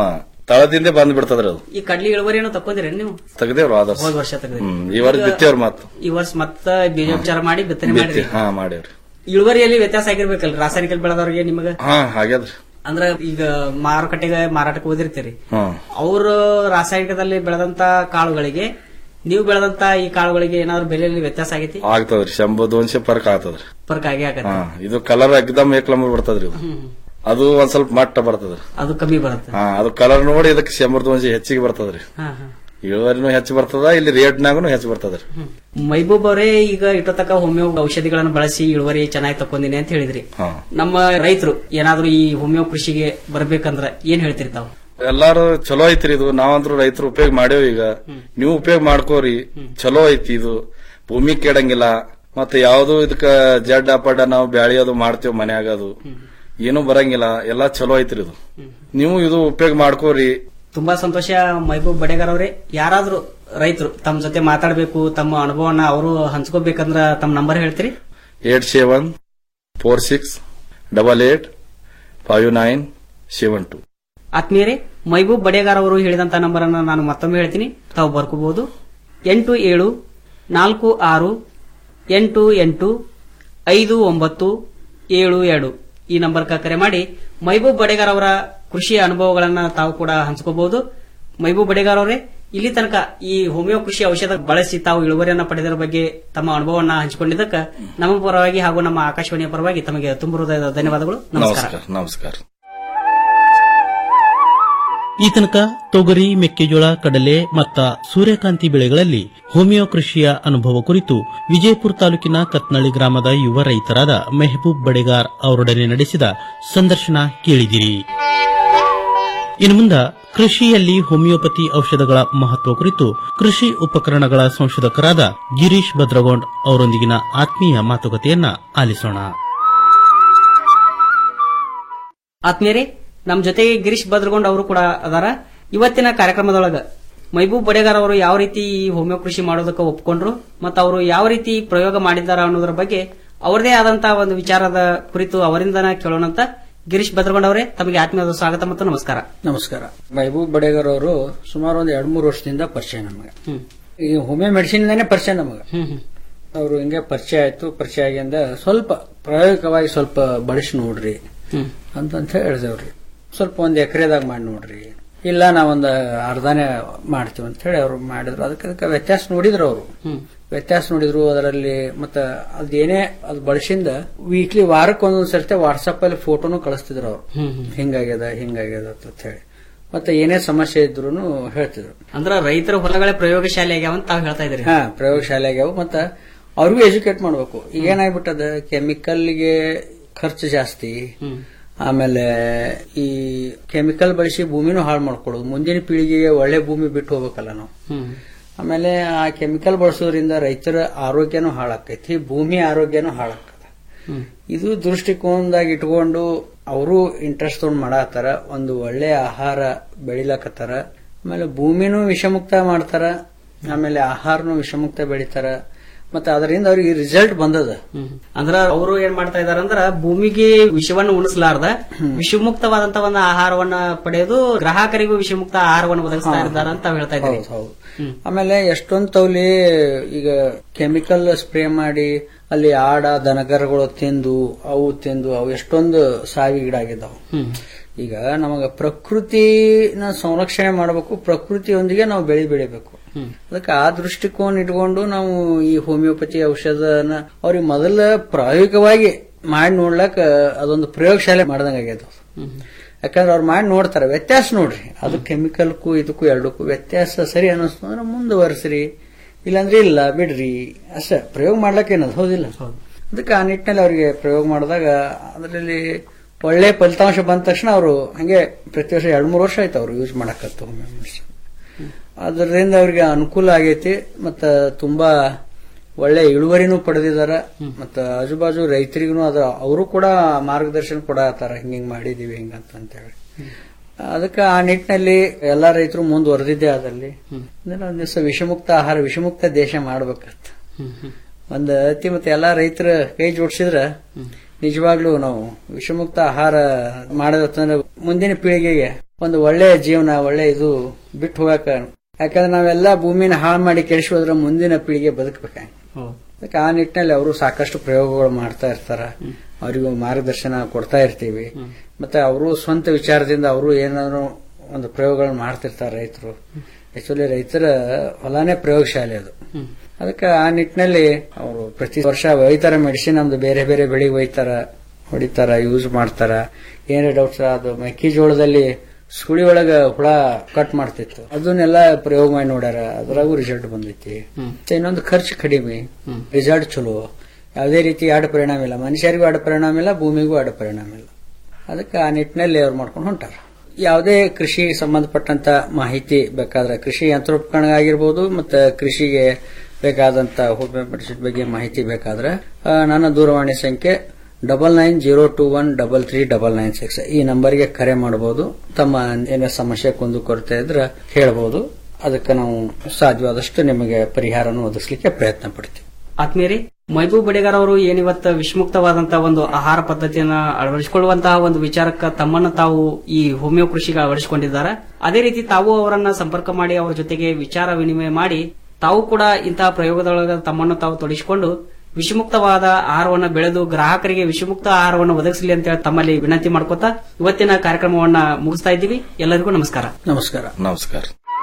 ತಳದಿಂದೆ ಬಂದ್ ಬಿಡ್ತದ್ರಿ ಅದು ಈ ಕಡ್ಲಿ ಇಳುವರಿ ಏನೋ ತಕೊಂದಿರಿ ನೀವು ತೆಗ್ದೇವ್ರು ಆದರ್ಶ ಹೋದ್ ವರ್ಷ ತೆಗ್ದಿರಿ ಹ್ಮ್ ಈ ವರ್ಷ ಬಿತ್ತೇವ್ರ ಮತ್ತ ಈ ವರ್ಷ ಮತ್ತ ಬೀಜೋಪಚಾರ ಮಾಡಿ ಬಿತ್ತನೆ ಬಿತ್ತಿ ಮಾಡಿರಿ ಹಾ ಮಾಡ್ಯಾವ್ರಿ ಇಳುವರಿಯಲ್ಲಿ ವ್ಯತ್ಯಾಸ ಆಗಿರ್ಬೇಕಲ್ರಿ ರಾಸಾಯನಿಕ ಬೆಳೆದವ್ರಿಗೆ ನಿಮಗ ಹಾ ಹಾಗ್ಯಾದ್ರಿ ಅಂದ್ರ ಈಗ ಮಾರುಕಟ್ಟೆಗೆ ಮಾರಾಟಕ್ಕೆ ಓದಿರ್ತೀರಿ ಹ್ಮ್ ಅವರು ರಾಸಾಯನಿಕದಲ್ಲಿ ಬೆಳೆದಂತ ಕಾಳುಗಳಿಗೆ ನೀವು ಬೆಳೆದಂತ ಈ ಕಾಳುಗಳಿಗೆ ಏನಾದ್ರು ಬೆಲೆಯಲ್ಲಿ ವ್ಯತ್ಯಾಸ ಆಗೈತಿ ಆಗ್ತದ್ರಿ ಶಂಭು ದೋನ್ಶೆ ಪರ್ಕ್ ಆಗ್ತದ್ರಿ ಫರ್ಕ್ ಆಗೇ ಆಗತ್ತೆ ಹಾ ಇದು ಕಲರ್ ಎಕ್ದಮ್ ಏಕ್ ನಂಬರ್ ಬರ್ತದ್ರಿ ಇದು ಅದು ಒಂದ್ ಸ್ವಲ್ಪ ಮಟ್ಟ ಬರ್ತದ್ರಿ ಅದು ಕಮ್ಮಿ ಬರುತ್ತೆ ಹಾ ಅದು ಕಲರ್ ನೋಡಿ ಇದಕ್ಕೆ ಶಂಬರ್ ದೋನ್ಶೆ ಹೆಚ್ಚಿಗೆ ಬರ್ತದ್ರಿ ಹಾ, ಹಾ. ಇಳುವರಿನೂ ಹೆಚ್ಚು ಬರ್ತದ ಇಲ್ಲಿ ರೇಟ್ನಾಗೂ ಹೆಚ್ಚು ಬರ್ತದ್ರಿ ಮೈಬೂಬ್ ಅವರೇ ಈಗ ಇಟ್ಟತಕ್ಕ ಹೋಮಿಯೋ ಔಷಧಿಗಳನ್ನು ಬಳಸಿ ಇಳುವರಿ ಚೆನ್ನಾಗಿ ತಕೊಂಡಿನಿ ಅಂತ ಹೇಳಿದ್ರಿ ಹಾ ನಮ್ಮ ರೈತರು ಏನಾದ್ರೂ ಈ ಹೋಮಿಯೋ ಕೃಷಿಗೆ ಬರ್ಬೇಕಂದ್ರ ಏನ್ ಹೇಳ್ತೀರಿ ತಾವು ಎಲ್ಲಾರು ಚಲೋ ಐತ್ರಿ ಇದು ನಾವಂತ್ರು ರೈತರು ಉಪಯೋಗ ಮಾಡ್ಯಾವ ಈಗ ನೀವು ಉಪಯೋಗ ಮಾಡ್ಕೋರಿ ಚಲೋ ಐತಿ ಇದು ಭೂಮಿ ಕೆಡಂಗಿಲ್ಲ ಮತ್ತೆ ಯಾವ್ದು ಇದಕ್ಕ ಜಡ್ ಅಪಡ ನಾವು ಬ್ಯಾಳಿ ಅದು ಮಾಡ್ತೇವ್ ಮನ್ಯಾಗ ಅದು ಏನು ಬರಂಗಿಲ್ಲ ಎಲ್ಲಾ ಚಲೋ ಐತ್ರಿ ಇದು ನೀವು ಇದು ಉಪಯೋಗ ಮಾಡ್ಕೋರಿ ತುಂಬಾ ಸಂತೋಷ ಮೈಬೂಬ್ ಬಡೇಗರ್ ಅವರೇ ಯಾರಾದ್ರೂ ರೈತರು ತಮ್ಮ ಜೊತೆ ಮಾತಾಡಬೇಕು ತಮ್ಮ ಅನುಭವನ ಅವರು ಹಂಚ್ಕೋಬೇಕಂದ್ರ ತಮ್ಮ ನಂಬರ್ ಹೇಳ್ತೀರಿ eight seven four six double eight five nine seven two ಆತ್ಮೀಯರೇ ಮೈಬೂಬ್ ಬಡೇಗಾರ್ ಅವರು ಹೇಳಿದಂತ ನಂಬರ್ ಅನ್ನ ನಾನು ಮತ್ತೊಮ್ಮೆ ಹೇಳ್ತೀನಿ ತಾವು ಬರ್ಕೋಬಹುದು ಎಂಟು ಏಳು ನಾಲ್ಕು ಆರು ಎಂಟು ಎಂಟು ಐದು ಒಂಬತ್ತು ಏಳು ಎರಡು ಈ ನಂಬರ್ಕ ಕರೆ ಮಾಡಿ ಮೈಬೂಬ್ ಬಡೇಗಾರ್ ಅವರ ಕೃಷಿಯ ಅನುಭವಗಳನ್ನ ತಾವು ಕೂಡ ಹಂಚ್ಕೋಬಹುದು ಮೈಬೂಬ್ ಬಡೇಗಾರ್ ಅವರೇ ಇಲ್ಲಿ ತನಕ ಈ ಹೋಮಿಯೋ ಕೃಷಿ ಔಷಧ ಬಳಸಿ ತಾವು ಇಳುವರಿಯನ್ನ ಪಡೆದರ ಬಗ್ಗೆ ತಮ್ಮ ಅನುಭವವನ್ನ ಹಂಚಿಕೊಂಡಿದ್ದಕ್ಕ ನಮ್ಮ ಪರವಾಗಿ ಹಾಗೂ ನಮ್ಮ ಆಕಾಶವಾಣಿಯ ಪರವಾಗಿ ತಮಗೆ ತುಂಬ ಹೃದಯದ ಧನ್ಯವಾದಗಳು ನಮಸ್ಕಾರ ನಮಸ್ಕಾರ ನಮಸ್ಕಾರ ಈ ತನಕ ತೊಗರಿ ಮೆಕ್ಕೆಜೋಳ ಕಡಲೆ ಮತ್ತ ಸೂರ್ಯಕಾಂತಿ ಬೆಳೆಗಳಲ್ಲಿ ಹೋಮಿಯೋ ಕೃಷಿಯ ಅನುಭವ ಕುರಿತು ವಿಜಯಪುರ ತಾಲೂಕಿನ ಕತ್ನಳ್ಳಿ ಗ್ರಾಮದ ಯುವ ರೈತರಾದ ಮೆಹಬೂಬ್ ಬಡೇಗಾರ್ ಅವರೊಡನೆ ನಡೆಸಿದ ಸಂದರ್ಶನ ಕೇಳಿದಿರಿ ಇನ್ನು ಮುಂದ ಕೃಷಿಯಲ್ಲಿ ಹೋಮಿಯೋಪತಿ ಔಷಧಗಳ ಮಹತ್ವ ಕುರಿತು ಕೃಷಿ ಉಪಕರಣಗಳ ಸಂಶೋಧಕರಾದ ಗಿರೀಶ್ ಭದ್ರಗೊಂಡ್ ಅವರೊಂದಿಗಿನ ಆತ್ಮೀಯ ಮಾತುಕತೆಯನ್ನ ಆಲಿಸೋಣ ಆತ್ಮೀಯರೇ ನಮ್ ಜೊತೆಗೆ ಗಿರೀಶ್ ಭದ್ರಗೊಂಡ್ ಅವರು ಕೂಡ ಅದಾರ ಇವತ್ತಿನ ಕಾರ್ಯಕ್ರಮದೊಳಗ ಮೈಬೂಬ್ ಬಡೇಗಾರ್ ಅವರು ಯಾವ ರೀತಿ ಈ ಹೋಮಿಯೋ ಕೃಷಿ ಮಾಡೋದಕ್ಕೆ ಒಪ್ಕೊಂಡ್ರು ಮತ್ತು ಅವರು ಯಾವ ರೀತಿ ಪ್ರಯೋಗ ಮಾಡಿದಾರ ಅನ್ನೋದ್ರ ಬಗ್ಗೆ ಅವರದೇ ಆದಂತಹ ಒಂದು ವಿಚಾರದ ಕುರಿತು ಅವರಿಂದನ ಕೇಳೋಣಂತ ಗಿರೀಶ್ ಭದ್ರಗೊಂಡ್ ಅವರೇ ತಮಗೆ ಆತ್ಮೀಯವಾದ ಸ್ವಾಗತ ಮತ್ತು ನಮಸ್ಕಾರ ನಮಸ್ಕಾರ ಮಹಬೂಬ್ ಬಡೇಗರ್ ಅವರು ಸುಮಾರು ಒಂದು ಎರಡ್ ಮೂರು ವರ್ಷದಿಂದ ಪರಿಚಯ ನಮಗೆ ಈ ಹೋಮಿಯೋ ಮೆಡಿಸಿನ್ ಪರಿಚಯ ನಮಗೆ ಅವರು ಹಿಂಗೆ ಪರಿಚಯ ಆಯ್ತು ಪರಿಚಯ ಆಗಿಂದ ಸ್ವಲ್ಪ ಪ್ರಾಯೋಗಿಕವಾಗಿ ಸ್ವಲ್ಪ ಬಳಸಿ ನೋಡ್ರಿ ಅಂತಂತ ಹೇಳಿದವ್ರಿ ಸ್ವಲ್ಪ ಒಂದ್ ಎಕರೆದಾಗ ಮಾಡಿ ನೋಡ್ರಿ ಇಲ್ಲ ನಾವೊಂದು ಅರ್ಧನೇ ಮಾಡ್ತೀವಿ ಅಂತ ಹೇಳಿ ಅವ್ರು ಮಾಡಿದ್ರು ಅದಕ್ಕೆ ಅದಕ್ಕೆ ವ್ಯತ್ಯಾಸ ನೋಡಿದ್ರು ಅವರು ವ್ಯತ್ಯಾಸ ನೋಡಿದ್ರು ಅದರಲ್ಲಿ ಮತ್ತ ಅದೇನೇ ಅದು ಬಳಸಿಂದ ವೀಕ್ಲಿ ವಾರಕ್ಕೆ ಒಂದೊಂದ್ ಸರ್ತಿ ವಾಟ್ಸಪ್ ಅಲ್ಲಿ ಫೋಟೋನು ಕಳಿಸ್ತಿದ್ರು ಅವ್ರು ಹಿಂಗಾಗ್ಯದ ಹಿಂಗಾಗ್ಯದ ಅಂತ ಹೇಳಿ ಮತ್ತೆ ಏನೇ ಸಮಸ್ಯೆ ಇದ್ರು ಹೇಳ್ತಿದ್ರು ಅಂದ್ರ ರೈತರ ಹೊಲಗಳ ಪ್ರಯೋಗಶಾಲೆ ಆಗ್ಯಾವ ಅಂತ ತಾವು ಹೇಳ್ತಾ ಇದ್ರಿ ಹಾ ಪ್ರಯೋಗಶಾಲೆ ಆಗ್ಯಾವ ಮತ್ತ ಅವ್ರಿಗೂ ಎಜುಕೇಟ್ ಮಾಡ್ಬೇಕು ಈಗ ಏನಾಗ್ಬಿಟ್ಟದ ಕೆಮಿಕಲ್ಗೆ ಖರ್ಚು ಜಾಸ್ತಿ ಆಮೇಲೆ ಈ ಕೆಮಿಕಲ್ ಬಳಸಿ ಭೂಮಿನೂ ಹಾಳು ಮಾಡ್ಕೊಳ್ಳೋದು ಮುಂದಿನ ಪೀಳಿಗೆಗೆ ಒಳ್ಳೆ ಭೂಮಿ ಬಿಟ್ಟು ಹೋಗ್ಬೇಕಲ್ಲ ನಾವು ಆಮೇಲೆ ಆ ಕೆಮಿಕಲ್ ಬಳಸೋದ್ರಿಂದ ರೈತರ ಆರೋಗ್ಯನೂ ಹಾಳಾಕೈತಿ ಭೂಮಿ ಆರೋಗ್ಯನೂ ಹಾಳಾಕದ ಇದು ದೃಷ್ಟಿಕೋನದಾಗ ಇಟ್ಕೊಂಡು ಅವರು ಇಂಟ್ರೆಸ್ಟ್ ತಗೊಂಡ್ ಮಾಡಾತಾರ ಒಂದು ಒಳ್ಳೆ ಆಹಾರ ಬೆಳಿಲಕತ್ತಾರ ಆಮೇಲೆ ಭೂಮಿನೂ ವಿಷಮುಕ್ತ ಮಾಡ್ತಾರ ಆಮೇಲೆ ಆಹಾರನು ವಿಷಮುಕ್ತ ಬೆಳಿತಾರ ಮತ್ತೆ ಅದರಿಂದ ಅವ್ರಿಗೆ ರಿಸಲ್ಟ್ ಬಂದದ ಅಂದ್ರ ಅವರು ಏನ್ ಮಾಡ್ತಾ ಇದಾರ ಅಂದ್ರ ಭೂಮಿಗೆ ವಿಷವನ್ನು ಉಣಿಸಲಾರ್ದ ವಿಷಮುಕ್ತವಾದಂತ ಒಂದು ಆಹಾರವನ್ನ ಪಡೆಯೋದು ಗ್ರಾಹಕರಿಗೂ ವಿಷಮುಕ್ತ ಆಹಾರವನ್ನು ಒದಗಿಸ್ತಾ ಇದ್ದಾರೆ ಅಂತ ತಾವು ಹೇಳ್ತಾ ಇದ್ದೀರಿ ಹೌದು, ಹೌದು. ಆಮೇಲೆ ಎಷ್ಟೊಂದ್ ತೌಲಿ ಈಗ ಕೆಮಿಕಲ್ ಸ್ಪ್ರೇ ಮಾಡಿ ಅಲ್ಲಿ ಆಡ ದನಕರಗಳು ತಿಂದು ಅವು ತಿಂದು ಅವು ಎಷ್ಟೊಂದು ಸಾವಿಗೀಡಾಗಿದ್ದಾವೆ ಈಗ ನಮಗ ಪ್ರಕೃತಿನ ಸಂರಕ್ಷಣೆ ಮಾಡಬೇಕು ಪ್ರಕೃತಿಯೊಂದಿಗೆ ನಾವು ಬೆಳೆ ಬೆಳಿಬೇಕು ಅದಕ್ಕೆ ಆ ದೃಷ್ಟಿಕೋನ ಇಟ್ಕೊಂಡು ನಾವು ಈ ಹೋಮಿಯೋಪತಿ ಔಷಧನ ಅವ್ರಿಗೆ ಮೊದಲ ಪ್ರಾಯೋಗಿಕವಾಗಿ ಮಾಡಿ ನೋಡ್ಲಕ್ಕ ಅದೊಂದು ಪ್ರಯೋಗಶಾಲೆ ಮಾಡ್ದಂಗ ಆಗ್ಯದ ಯಾಕಂದ್ರೆ ಅವ್ರು ಮಾಡಿ ನೋಡ್ತಾರೆ ವ್ಯತ್ಯಾಸ ನೋಡ್ರಿ ಅದು ಕೆಮಿಕಲ್ಗೂ ಇದಕ್ಕೂ ಎರಡಕ್ಕೂ ವ್ಯತ್ಯಾಸ ಸರಿ ಅನ್ನಿಸ್ತು ಅಂದ್ರೆ ಮುಂದುವರಿಸ್ರಿ ಇಲ್ಲಾಂದ್ರೆ ಇಲ್ಲ ಬಿಡ್ರಿ ಅಷ್ಟೇ ಪ್ರಯೋಗ ಮಾಡ್ಲಕ್ಕೆ ಏನದು ಹೌದಿಲ್ಲ ಅದಕ್ಕೆ ಆ ನಿಟ್ಟಿನಲ್ಲಿ ಅವರಿಗೆ ಪ್ರಯೋಗ ಮಾಡಿದಾಗ ಅದರಲ್ಲಿ ಒಳ್ಳೆ ಫಲಿತಾಂಶ ಬಂದ ತಕ್ಷಣ ಅವರು ಹಂಗೆ ಪ್ರತಿ ವರ್ಷ ಎರಡ್ ಮೂರು ವರ್ಷ ಆಯ್ತು ಅವ್ರು ಯೂಸ್ ಮಾಡಕತ್ತು ಹೋಮಿಯೋ ಮೆಡಿಸಿನ್ ಅದರಿಂದ ಅವ್ರಿಗೆ ಅನುಕೂಲ ಆಗೈತಿ ಮತ್ತ ತುಂಬಾ ಒಳ್ಳೆ ಇಳುವರಿನೂ ಪಡೆದಿದಾರ ಮತ್ತ ಆಜುಬಾಜು ರೈತರಿಗೂ ಅದ ಅವರು ಕೂಡ ಮಾರ್ಗದರ್ಶನ ಕೊಡತ್ತಾರ ಹಿಂಗ ಹಿಂಗ್ ಮಾಡಿದೀವಿ ಹಿಂಗಂತ ಅಂತ ಹೇಳಿ ಅದಕ್ಕೆ ಆ ನಿಟ್ಟಿನಲ್ಲಿ ಎಲ್ಲಾ ರೈತರು ಮುಂದುವರೆದಿದ್ದೆ ಅದಲ್ಲಿ ಅಂದ್ರೆ ಒಂದ್ ದಿವಸ ವಿಷಮುಕ್ತ ಆಹಾರ ವಿಷಮುಕ್ತ ದೇಶ ಮಾಡ್ಬೇಕಂತ ಒಂದ್ ಅತಿ ಮತ್ತೆ ಎಲ್ಲಾ ರೈತರ ಕೈ ಜೋಡಿಸಿದ್ರ ನಿಜವಾಗ್ಲೂ ನಾವು ವಿಷಮುಕ್ತ ಆಹಾರ ಮಾಡೋದಂದ್ರೆ ಮುಂದಿನ ಪೀಳಿಗೆಗೆ ಒಂದು ಒಳ್ಳೆ ಜೀವನ ಒಳ್ಳೆ ಇದು ಬಿಟ್ಟು ಹೋಗಕ ಯಾಕಂದ್ರೆ ನಾವೆಲ್ಲ ಭೂಮಿನ ಹಾಳು ಮಾಡಿ ಕೆಡಿಸಿ ಹೋದ್ರೆ ಮುಂದಿನ ಪೀಳಿಗೆ ಬದುಕಬೇಕ ಅದಕ್ಕೆ ಆ ನಿಟ್ಟಿನಲ್ಲಿ ಅವರು ಸಾಕಷ್ಟು ಪ್ರಯೋಗಗಳು ಮಾಡ್ತಾ ಇರ್ತಾರ ಅವರಿಗೂ ಮಾರ್ಗದರ್ಶನ ಕೊಡ್ತಾ ಇರ್ತೀವಿ ಮತ್ತೆ ಅವರು ಸ್ವಂತ ವಿಚಾರದಿಂದ ಅವರು ಏನಾದ್ರು ಒಂದು ಪ್ರಯೋಗಗಳನ್ನ ಮಾಡ್ತಿರ್ತಾರೆ ರೈತರು ಆಕ್ಚುಲಿ ರೈತರ ಹೊಲಾನೇ ಪ್ರಯೋಗಶಾಲೆ ಅದು ಅದಕ್ಕೆ ಆ ನಿಟ್ಟಿನಲ್ಲಿ ಅವರು ಪ್ರತಿ ವರ್ಷ ಒಯ್ತಾರ ಮೆಡಿಸಿನ್ ನಮ್ದು ಬೇರೆ ಬೇರೆ ಬೆಳಿಗ್ಗೆ ಒಯ್ತಾರ ಹೊಡಿತಾರ ಯೂಸ್ ಮಾಡ್ತಾರ ಏನೇ ಡೌಟ್ಸ್ ಅದು ಮೆಕ್ಕೆಜೋಳದಲ್ಲಿ ಸುಳಿ ಒಳಗ ಹುಳ ಕಟ್ ಮಾಡ್ತಿತ್ತು ಅದನ್ನೆಲ್ಲ ಪ್ರಯೋಗ ಮಾಡಿ ನೋಡ್ಯಾರ ಅದ್ರಾಗೂ ರಿಸಲ್ಟ್ ಬಂದೈತಿ ಮತ್ತೆ ಇನ್ನೊಂದು ಖರ್ಚು ಕಡಿಮೆ ರಿಸಲ್ಟ್ ಚಲೋ ಯಾವುದೇ ರೀತಿ ಅಡ್ಡ ಪರಿಣಾಮ ಇಲ್ಲ ಮನುಷ್ಯರಿಗೂ ಅಡ್ಡ ಪರಿಣಾಮ ಇಲ್ಲ ಭೂಮಿಗೂ ಅಡ್ಡ ಪರಿಣಾಮ ಇಲ್ಲ ಅದಕ್ಕೆ ಆ ನಿಟ್ಟಿನಲ್ಲಿ ಅವ್ರು ಮಾಡ್ಕೊಂಡು ಹೊಂಟಾರ ಯಾವುದೇ ಕೃಷಿ ಸಂಬಂಧಪಟ್ಟಂತ ಮಾಹಿತಿ ಬೇಕಾದ್ರೆ ಕೃಷಿ ಯಂತ್ರೋಪಕರಣ ಆಗಿರ್ಬೋದು ಮತ್ತೆ ಕೃಷಿಗೆ ಬೇಕಾದಂತ ಹೋಮಿಯೋಪತಿ ಬಗ್ಗೆ ಮಾಹಿತಿ ಬೇಕಾದ್ರೆ ಆ, ನನ್ನ ದೂರವಾಣಿ ಸಂಖ್ಯೆ double nine zero two one double three double nine six ಈ ನಂಬರ್ಗೆ ಕರೆ ಮಾಡಬಹುದು ತಮ್ಮ ಏನೇ ಸಮಸ್ಯೆ ಕುಂದು ಕೊರತೆ ಇದ್ರೆ ಹೇಳ್ಬೋದು ಅದಕ್ಕೆ ನಾವು ಸಾಧ್ಯವಾದಷ್ಟು ನಿಮಗೆ ಪರಿಹಾರವನ್ನು ಒದಗಿಸಲಿಕ್ಕೆ ಪ್ರಯತ್ನ ಪಡ್ತೀವಿ ಆತ್ಮೀಯರೇ ಮೈಬೂಬ್ ಬಡೇಗಾರ್ ಅವರು ಏನಿವತ್ತ ವಿಷಮುಕ್ತವಾದಂತಹ ಒಂದು ಆಹಾರ ಪದ್ಧತಿಯನ್ನ ಅಳವಡಿಸಿಕೊಳ್ಳುವಂತಹ ಒಂದು ವಿಚಾರಕ್ಕೆ ತಮ್ಮನ್ನು ತಾವು ಈ ಹೋಮಿಯೋ ಕೃಷಿಗೆ ಅಳವಡಿಸಿಕೊಂಡಿದ್ದಾರೆ ಅದೇ ರೀತಿ ತಾವು ಅವರನ್ನ ಸಂಪರ್ಕ ಮಾಡಿ ಅವರ ಜೊತೆಗೆ ವಿಚಾರ ವಿನಿಮಯ ಮಾಡಿ ತಾವು ಕೂಡ ಇಂತಹ ಪ್ರಯೋಗದೊಳಗೆ ತಮ್ಮನ್ನು ತಾವು ತೊಡಗಿಸಿಕೊಂಡು ವಿಷಮುಕ್ತವಾದ ಆಹಾರವನ್ನು ಬೆಳೆದು ಗ್ರಾಹಕರಿಗೆ ವಿಷಮುಕ್ತ ಆಹಾರವನ್ನು ಒದಗಿಸಲಿ ಅಂತ ಹೇಳಿ ತಮ್ಮಲ್ಲಿ ವಿನಂತಿ ಮಾಡ್ಕೋತಾ ಇವತ್ತಿನ ಕಾರ್ಯಕ್ರಮವನ್ನ ಮುಗಿಸ್ತಾ ಇದ್ದೀವಿ ಎಲ್ಲರಿಗೂ ನಮಸ್ಕಾರ ನಮಸ್ಕಾರ ನಮಸ್ಕಾರ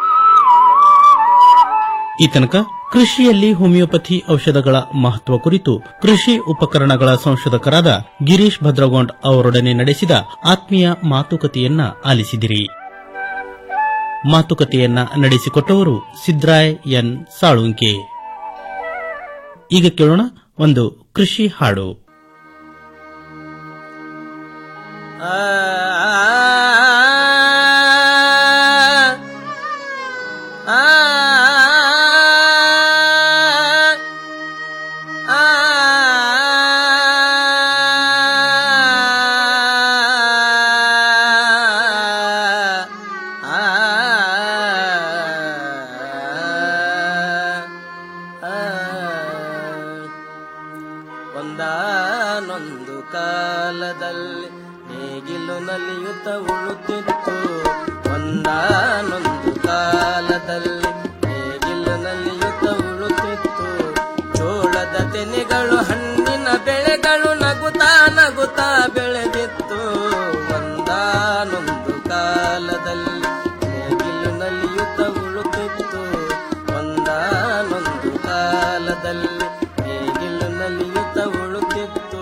ಈ ತನಕ ಕೃಷಿಯಲ್ಲಿ ಹೋಮಿಯೋಪತಿ ಔಷಧಗಳ ಮಹತ್ವ ಕುರಿತು ಕೃಷಿ ಉಪಕರಣಗಳ ಸಂಶೋಧಕರಾದ ಗಿರೀಶ್ ಭದ್ರಗೋಂಡ್ ಅವರೊಡನೆ ನಡೆಸಿದ ಆತ್ಮೀಯ ಮಾತುಕತೆಯನ್ನ ಆಲಿಸಿದಿರಿ ಮಾತುಕತೆಯನ್ನ ನಡೆಸಿಕೊಟ್ಟವರು ಸಿದ್ರಾಯ್ ಎನ್ ಸಾಳುಂಕೆ ಈಗ ಕೇಳೋಣ ಒಂದು ಕೃಷಿ ಹಾಡು ಒಂದಾನೊಂದು ಕಾಲದಲ್ಲಿ ನೇಗಿಲು ನಲಿಯುತ್ತ ಉಳುತ್ತಿತ್ತು ಒಂದಾನೊಂದು ಕಾಲದಲ್ಲಿ ನೇಗಿಲು ನಲಿಯುತ್ತ ಉಳುತ್ತಿತ್ತು ಜೋಳದ ತೆನೆಗಳು ಹಣ್ಣಿನ ಬೆಳೆಗಳು ನಗುತ್ತಾ ನಗುತ್ತಾ ಬೆಳೆದಿತ್ತು ಒಂದಾನೊಂದು ಕಾಲದಲ್ಲಿ ನೇಗಿಲು ನಲಿಯುತ್ತ ಉಳುತ್ತಿತ್ತು ಒಂದಾನೊಂದು ಕಾಲದಲ್ಲಿ ನೇಗಿಲು ನಲಿಯುತ್ತ ಉಳುತ್ತಿತ್ತು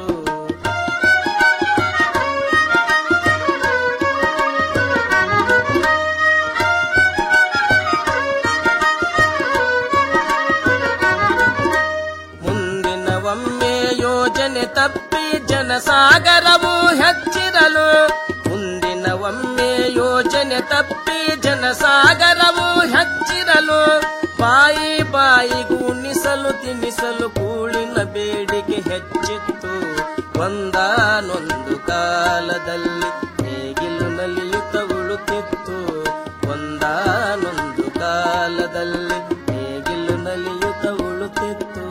ಮುಂದಿನ ಒಮ್ಮೆ ಯೋಜನೆ ತಪ್ಪಿ ಜನಸಾಗರವು ಹೆಚ್ಚಿರಲು ಮುಂದಿನ ಒಮ್ಮೆ ಯೋಜನೆ ತಪ್ಪಿ ಜನಸಾಗರವು ಹೆಚ್ಚಿರಲು ಬಾಯಿ ಬಾಯಿಗೂ ಉಣಿಸಲು ತಿನ್ನಿಸಲು ಕೂಳಿನ ಬೇಡಿಕೆ ಹೆಚ್ಚಿತ್ತು ಒಂದಾನೊಂದು ಕಾಲದಲ್ಲಿ ನೇಗಿಲು ನಲಿಯುತ್ತ ಉಳುತ್ತಿತ್ತು ಒಂದಾನೊಂದು ಕಾಲದಲ್ಲಿ ನೇಗಿಲು ನಲಿಯುತ್ತ ಉಳುತ್ತಿತ್ತು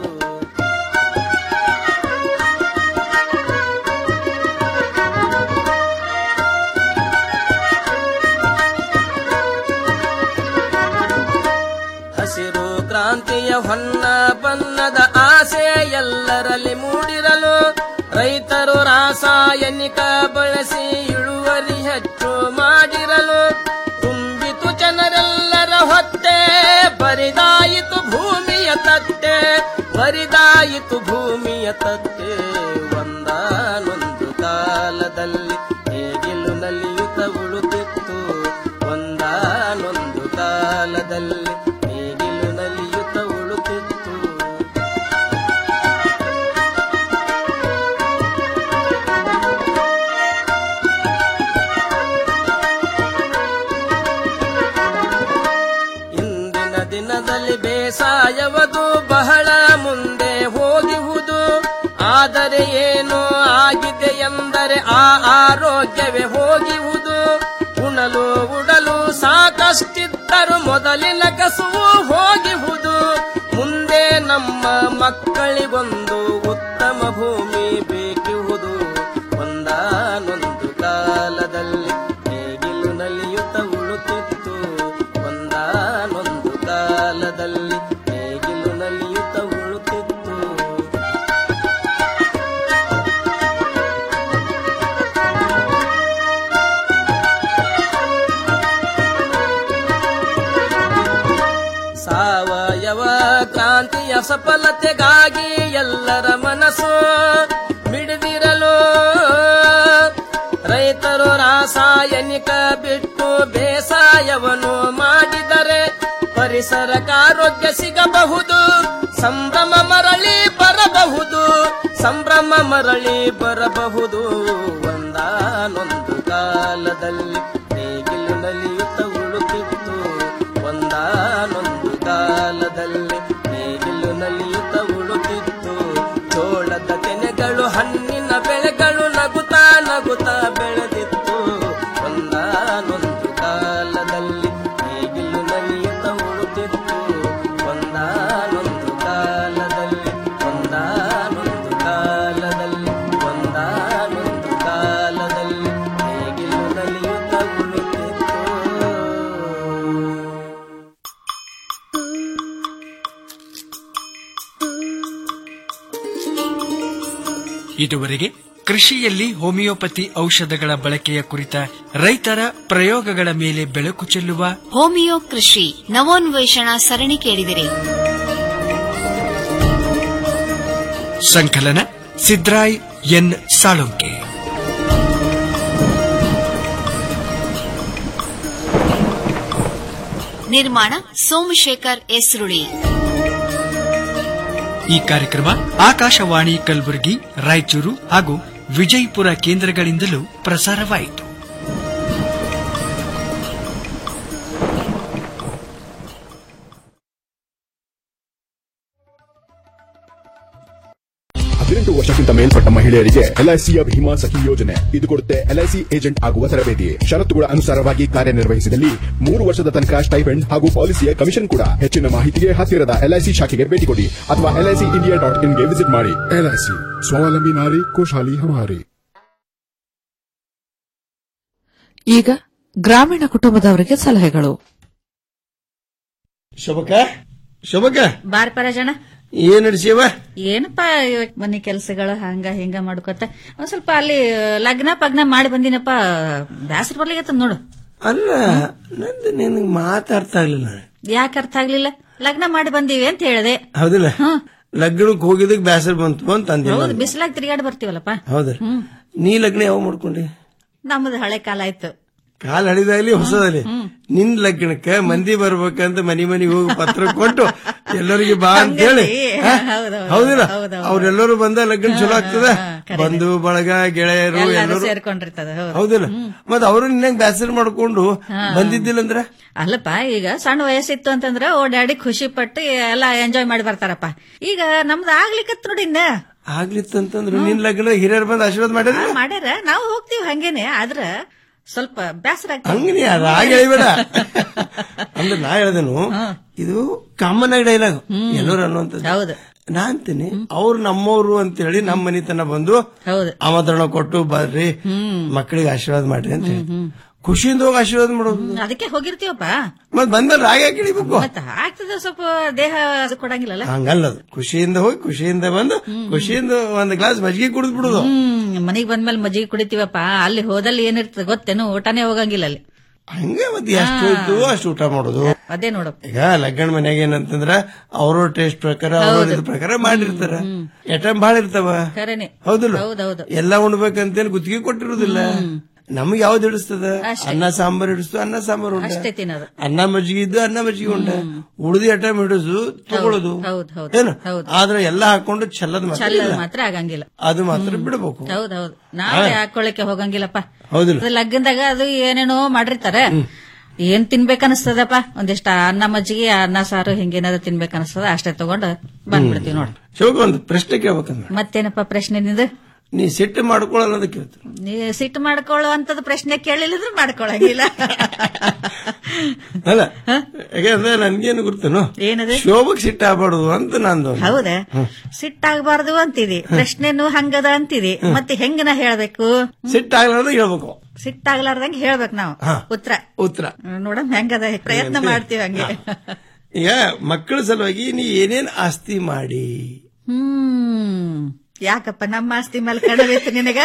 ಹಸಿರು ಕ್ರಾಂತಿಯ ಹೊನ್ನ ಬಣ್ಣದ ಆಸೆ ಎಲ್ಲರಲ್ಲಿ ಮೂಡಿರಲು ರೈತರು ರಾಸಾಯನಿಕ ಬಳಸಿ ಇಳುವರಿ ಹೆಚ್ಚು ಮಾಡಿರಲು ತುಂಬಿತು ಜನರೆಲ್ಲರ ಹೊತ್ತೆ ಬರಿದಾಯಿತು ಭೂಮಿಯ ತಟ್ಟೆ ಬರಿದಾಯಿತು ಭೂಮಿಯ ತಟ್ಟೆ ಒಂದಾನೊಂದು ಕಾಲದಲ್ಲಿ ನೇಗಿಲು ನಲಿಯುತ್ತ ಉಳುತ್ತಿತ್ತು ಒಂದಾನೊಂದು ಕಾಲದಲ್ಲಿ ನೇಗಿಲು ನಲಿಯುತ್ತ ಉಳುತ್ತಿತ್ತು ಇಂದಿನ ದಿನದಲ್ಲಿ ಬೇಸಾಯವದು ಬಹಳ ಮುಂದೆ ಹೋಗಿಹುದು ಆದರೆ ಏನು ಆಗಿದೆ ಎಂದರೆ ಆ ಆರೋಗ್ಯವೇ ಹೋಗಿಹುದು ಉಣಲು ಉಡಲು ಸಾಕಷ್ಟಿದ್ದರು ಮೊದಲಿನ ಕಸುವು ಹೋಗಿಹುದು ಮುಂದೆ ನಮ್ಮ ಮಕ್ಕಳಿಗೊಂದು ಉತ್ತಮ ಭೂಮಿ ಬೇಕಿಹುದು ಒಂದಾನೊಂದು ಕಾಲದಲ್ಲಿ ನೇಗಿಲು ನಲಿಯುತ್ತ ಸಾವಯವ ಕ್ರಾಂತಿಯ ಸಫಲತೆಗಾಗಿ ಎಲ್ಲರ ಮನಸ್ಸು ಮಿಡಿದಿರಲು ರೈತರು ರಾಸಾಯನಿಕ ಬಿಟ್ಟು ಬೇಸಾಯವನ್ನು ಮಾಡಿದರೆ ಪರಿಸರಕ್ಕಾರೋಗ್ಯ ಸಿಗಬಹುದು ಸಂಭ್ರಮ ಮರಳಿ ಬರಬಹುದು ಸಂಭ್ರಮ ಮರಳಿ ಬರಬಹುದು ಒಂದಾನೊಂದು ಕಾಲದಲ್ಲಿ ನೇಗಿಲು ನಲಿಯುತ್ತ ಉಳುತ್ತಿತ್ತು ಒಂದಾನೊಂದು ಕಾಲದಲ್ಲಿ ನೇಗಿಲು ನಲಿಯುತ್ತ ಉಳುತ್ತಿತ್ತು ಜೋಳದ ತೆನೆಗಳು ಹಣ್ಣಿನ ಬೆಳೆಗಳು ನಗುತ್ತಾ ನಗುತ್ತಾ ಬೆಳೆದಿತ್ತು ಒಂದಾನೊಂದು ಕಾಲದಲ್ಲಿ ನೇಗಿಲು ನಲಿಯುತ್ತ ಉಳುತ್ತಿತ್ತು ಒಂದಾನೊಂದು ಕಾಲದಲ್ಲಿ ಒಂದಾನೊಂದು ಕಾಲದಲ್ಲಿ ಒಂದಾನೊಂದು ಕಾಲದಲ್ಲಿ ನೇಗಿಲು ನಲಿಯುತ್ತ ಉಳುತ್ತಿತ್ತು ಇದುವರೆಗೆ ಕೃಷಿಯಲ್ಲಿ ಹೋಮಿಯೋಪತಿ ಔಷಧಗಳ ಬಳಕೆಯ ಕುರಿತ ರೈತರ ಪ್ರಯೋಗಗಳ ಮೇಲೆ ಬೆಳಕು ಚೆಲ್ಲುವ ಹೋಮಿಯೋ ಕೃಷಿ ನವೋನ್ವೇಷಣಾ ಸರಣಿ ಕೇಳಿದಿರಿ ಸಂಕಲನ ಸಿದ್ರಾಯ್ ಎನ್ ಸಾಳುಂಕೆ ನಿರ್ಮಾಣ ಸೋಮಶೇಖರ್ ಎಸ್ರುಳಿ ಈ ಕಾರ್ಯಕ್ರಮ ಆಕಾಶವಾಣಿ ಕಲಬುರಗಿ ರಾಯಚೂರು ಹಾಗೂ ವಿಜಯಪುರ ಕೇಂದ್ರಗಳಿಂದಲೂ ಪ್ರಸಾರವಾಯಿತು ಹದಿನೆಂಟು ವರ್ಷಕ್ಕಿಂತ ಮೇಲ್ಪಟ್ಟ ಮಹಿಳೆಯರಿಗೆ ಎಲ್ಐಸಿಯ ಭೀಮಾ ಸಖಿ ಯೋಜನೆ ಇದು ಕೊಡುತ್ತೆ ಎಲ್ಐಸಿ ಏಜೆಂಟ್ ಆಗುವ ತರಬೇತಿ ಷರತ್ತುಗಳ ಅನುಸಾರವಾಗಿ ಕಾರ್ಯನಿರ್ವಹಿಸಿದಲ್ಲಿ ಮೂರು ವರ್ಷದ ತನಕ ಸ್ಟೈಪೆಂಡ್ ಹಾಗೂ ಪಾಲಿಸಿಯ ಕಮಿಷನ್ ಕೂಡ ಹೆಚ್ಚಿನ ಮಾಹಿತಿಗೆ ಹತ್ತಿರದ ಎಲ್ಐಸಿ ಶಾಖೆಗೆ ಭೇಟಿ ಕೊಡಿ ಅಥವಾ ಎಲ್ಐಸಿ ಇಂಡಿಯಾ ಡಾಟ್ ಇನ್ಗೆ ವಿಸಿಟ್ ಮಾಡಿ ಎಲ್ಐಸಿ ಸ್ವಾವಲಂಬಿ ನಾರಿ ಖುಷಾಲಿ ಹಮಾರಿ ಈಗ ಗ್ರಾಮೀಣ ಕುಟುಂಬದವರಿಗೆ ಸಲಹೆಗಳು ಶೋಭಕ ಶೋಭಕ ಬಾರ್ ಪರಜಣ ಏನ್ ನಡ್ಸಿಯವ ಏನಪ್ಪ ಇವತ್ ಮನೆ ಕೆಲ್ಸಗಳು ಹಂಗ ಹಿಂಗ ಮಾಡ್ಕೊತ ಒಂದ್ ಸ್ವಲ್ಪ ಅಲ್ಲಿ ಲಗ್ನ ಪಗ್ನ ಮಾಡಿ ಬಂದಿನಪ್ಪ ಬ್ಯಾಸರ ಬರ್ಲಿಗತ್ತ ನೋಡು ಅಲ್ಲ ನಂದು ನಿನಗೆ ಮಾತಾಡ್ತಾ ಆಗ್ಲಿಲ್ಲ ಯಾಕೆ ಅರ್ಥ ಆಗ್ಲಿಲ್ಲ ಲಗ್ನ ಮಾಡಿ ಬಂದೀವಿ ಅಂತ ಹೇಳಿದೆ ಹೌದಿಲ್ಲ ಲಗ್ನಕ್ಕೆ ಹೋಗಿದ್ದಕ್ಕೆ ಬೇಸರ ಬಂತು ಅಂತ ಅಂದೆ ಹೌದು ನಾನು. ಬಿಸಿಲಾಗಿ ತಿರುಗಾಡಿ ಬರ್ತೀವಲ್ಲಪ್ಪ ಹೌದಾ ನೀ ಲಗ್ನ ಯಾವ ಮಾಡ್ಕೊಂಡಿ ನಮ್ಮದು ಹಳೆ ಕಾಲ ಆಯ್ತು ಕಾಲ್ ಹಳಿದಾಗ್ಲಿ ಹೊಸದಲ್ಲಿ ನಿನ್ ಲಗ್ನಕ್ಕ ಮಂದಿ ಬರ್ಬೇಕಂತ ಮನಿ ಮನಿಗೆ ಹೋಗಿ ಪತ್ರ ಕೊಟ್ಟು ಎಲ್ಲರಿಗೆ ಬಾ ಅಂತ ಹೇಳಿ ಹಾ? ಹೌದೌದು, ಹೌದಿಲ್ಲ ಹೌದೌದು. ಅವ್ರೆಲ್ಲರೂ ಬಂದ ಲಗ್ನ ಚಲೋ ಆಗ್ತದ ಬಂಧು ಬಳಗ ಗೆಳೆಯರು ಎಲ್ಲರೂ ಎಲ್ಲರೂ ಸೇರ್ಕೊಂಡಿರ್ತದ ಹೌದು ಹೌದಿಲ್ಲ ಮತ್ ಅವರು ನಿನ್ನಂಗ್ ಬ್ಯಾಸರ ಮಾಡ್ಕೊಂಡು ಬಂದಿದ್ದಿಲ್ಲ ಅಂದ್ರ ಅಲ್ಲಪ್ಪ ಈಗ ಸಣ್ಣ ವಯಸ್ಸಿತ್ತು ಅಂತಂದ್ರ ಓಡಾಡಿ ಖುಷಿ ಪಟ್ಟು ಎಲ್ಲ ಎಂಜಾಯ್ ಮಾಡಿ ಬರ್ತಾರಪ್ಪ ಈಗ ನಮ್ದು ಆಗ್ಲಿಕ್ಕತ್ ನೋಡಿ ಇನ್ನ ಆಗ್ಲಿತ್ತಂತಂದ್ರ ನಿನ್ ಲಗ್ನ ಹಿರಿಯರ್ ಬಂದ್ ಆಶೀರ್ವಾದ ಮಾಡಿದ್ರ ಹಾ, ಮಾಡ್ಯಾರ ನಾವು ಹೋಗ್ತೀವಿ ಹಂಗೇನೆ ಆದ್ರ ಸ್ವಲ್ಪ ಬೇಸರ ಆಗ್ತದೆ. ಹಂಗನಿ ಹಾಗೆ ಹೇಳ್ಬೇಡ ಅಂದ್ರೆ ನಾ ಹೇಳ್ದೇನು ಇದು ಕಾಮನ್ ಆಗಿ ಡೈಲಾಗ್ ಎಲ್ಲರೂ ಅನ್ನುವಂಥದ್ದು ಹೌದು ನಾ ಅಂತೀನಿ ಅವ್ರು ನಮ್ಮವ್ರು ಅಂತ ಹೇಳಿ ನಮ್ಮ ಮನಿತನ ಬಂದು ಹೌದು ಆಮಂತ್ರಣ ಕೊಟ್ಟು ಬರ್ರಿ ಮಕ್ಕಳಿಗೆ ಆಶೀರ್ವಾದ ಮಾಡ್ರಿ ಅಂತ ಹೇಳಿ ಖುಷಿಯಿಂದ ಹೋಗಿ ಆಶೀರ್ವಾದ ಮಾಡೋದು ಅದಕ್ಕೆ ಹೋಗಿರ್ತೀವಪ್ಪ ಮತ್ ಬಂದ್ರೆ ರಾಗ ಕಿಡಿಬೇಕು ಮತ್ತ ಆಗ್ತದ ಸ್ವಲ್ಪ ದೇಹ ಅದು ಕೊಡಂಗಿಲ್ಲಲ್ಲ ಹಂಗಲ್ಲ ಅದು. ಖುಷಿಯಿಂದ ಹೋಗಿ ಖುಷಿಯಿಂದ ಬಂದು ಖುಷಿಯಿಂದ ಒಂದ್ ಗ್ಲಾಸ್ ಮಜ್ಜಿಗೆ ಕುಡಿದ್ ಬಿಡುದು ಹ್ಮ್ ಮನಿಗ್ ಬಂದ್ಮೇಲೆ ಮಜ್ಜಿಗೆ ಕುಡಿತೀವಪ್ಪ ಅಲ್ಲಿ ಹೋದಲ್ಲಿ ಏನಿರ್ತದೆ ಗೊತ್ತೇನು ಊಟನೇ ಹೋಗಂಗಿಲ್ಲ ಅಲ್ಲಿ ಹಂಗೆ ಮತ್ತೆ ಎಷ್ಟು ಹೋಯ್ತು ಅಷ್ಟು ಊಟ ಮಾಡೋದು ಅದೇ ನೋಡು ಈಗ ಲಗ್ನ ಮನ್ಯಾಗ ಏನಂತಂದ್ರ ಅವ್ರ ಟೇಸ್ಟ್ ಪ್ರಕಾರ ಅವ್ರ ಇದ್ರ ಪ್ರಕಾರ ಮಾಡಿರ್ತಾರ ಐಟಮ್ ಬಾಳ ಇರ್ತಾವ ಖರೇನೆ ಹೌದಿಲ್ಲ ಹೌದೌದು ಎಲ್ಲಾ ಉಣ್ಬೇಕಂತೇಳಿ ಗುತ್ತಿಗೆ ಕೊಟ್ಟಿರುದಿಲ್ಲ ನಮ್ಗೆ ಯಾವ್ದು ಹಿಡಿಸ್ತದ ಅನ್ನ ಸಾಂಬಾರ್ ಹಿಡಿಸ್ತು ಅನ್ನ ಸಾಂಬಾರ್ ಉಂಡ ಅಷ್ಟೇ ತಿನ್ನೋದು ಅನ್ನ ಮಜ್ಜಿಗೆ ಇದ್ದು ಅನ್ನ ಮಜ್ಜಿಗೆ ಉಂಡ ಉಳಿದು ಐಟಮ್ ಹಿಡಿಸು ತಗೊಳ್ಳೋದು ಹೌದ್ ಹೌದ್ ಏನು ಹೌದು ಆದ್ರೆ ಎಲ್ಲಾ ಹಾಕೊಂಡು ಚೆಲ್ಲದ್ ಮಾತ್ರ ಚಲ್ಲ ಇಲ್ಲ. ಮಾತ್ರ ಆಗಂಗಿಲ್ಲ ಅದು ಮಾತ್ರ ಬಿಡಬೇಕು ಹೌದೌದು ನಾವೇ ಹಾಕೊಳ್ಳಿಕ್ಕೆ ಹೋಗಂಗಿಲ್ಲಪ್ಪ ಹೌದಿಲ್ಲ ಅದು ಲಗ್ನದಾಗ ಅದು ಏನೇನೋ ಮಾಡಿರ್ತಾರೆ ಏನ್ ತಿನ್ಬೇಕನ್ಸ್ತದಪ್ಪ ಒಂದಿಷ್ಟ ಅನ್ನ ಮಜ್ಜಿಗೆ ಅನ್ನ ಸಾರು ಹಿಂಗೇನಾದ್ರು ತಿನ್ಬೇಕನ್ಸ್ತದ ಅಷ್ಟೇ ತಗೊಂಡು ಬಂದ್ಬಿಡ್ತೀವಿ ನೋಡು ಶಿವಕ ಒಂದು ಪ್ರಶ್ನೆ ಕೇಳ್ಬೇಕಂದ್ರೆ ಮತ್ತೇನಪ್ಪ ಪ್ರಶ್ನೆ ನಿಂದು ನೀ ಸಿಟ್ಟು ಮಾಡ್ಕೊಳ್ಳಲ್ಲ ಅಂತ ಕೇಳ್ತೀನಿ ನೀ ಸಿಟ್ಟು ಮಾಡ್ಕೊಳ್ಳುವಂತದ್ದು ಪ್ರಶ್ನೆ ಕೇಳಿಲ್ಲದ್ರೆ ಮಾಡ್ಕೊಳಂಗಿಲ್ಲ ಅಲ್ಲ ಯಾಕಂದ್ರೆ ನನ್ಗೇನು ಗುರ್ತೇನು ಏನದು ಶೋಭಕ್ ಸಿಟ್ಟು ಆಗ್ಬಾರ್ದು ಅಂತ ನಂದು ಹೌದಾ ಸಿಟ್ಟಾಗಬಾರ್ದು ಅಂತಿದಿ ಪ್ರಶ್ನೆನು ಹಂಗದ ಅಂತಿದಿ ಮತ್ತೆ ಹೆಂಗ ನಾ ಹೇಳ್ಬೇಕು ಸಿಟ್ಟಾಗ್ಲಾರ್ದ ಹೇಳ್ಬೇಕು ಸಿಟ್ಟಾಗ್ಲಾರ್ದಂಗೆ ಹೇಳ್ಬೇಕು ನಾವು ಹಾ. ಉತ್ತರ ಉತ್ತರ ನೋಡಮ್ ಹೆಂಗದ ಪ್ರಯತ್ನ ಮಾಡ್ತೀವಿ ಹಂಗೆ ಈಗ ಮಕ್ಕಳ ಸಲುವಾಗಿ ನೀ ಏನೇನ್ ಆಸ್ತಿ ಮಾಡಿ ಹ್ಮ್ ಯಾಕಪ್ಪ ನಮ್ಮ ಆಸ್ತಿ ಮೇಲೆ ಕಡಬೇಕು ನಿನಗ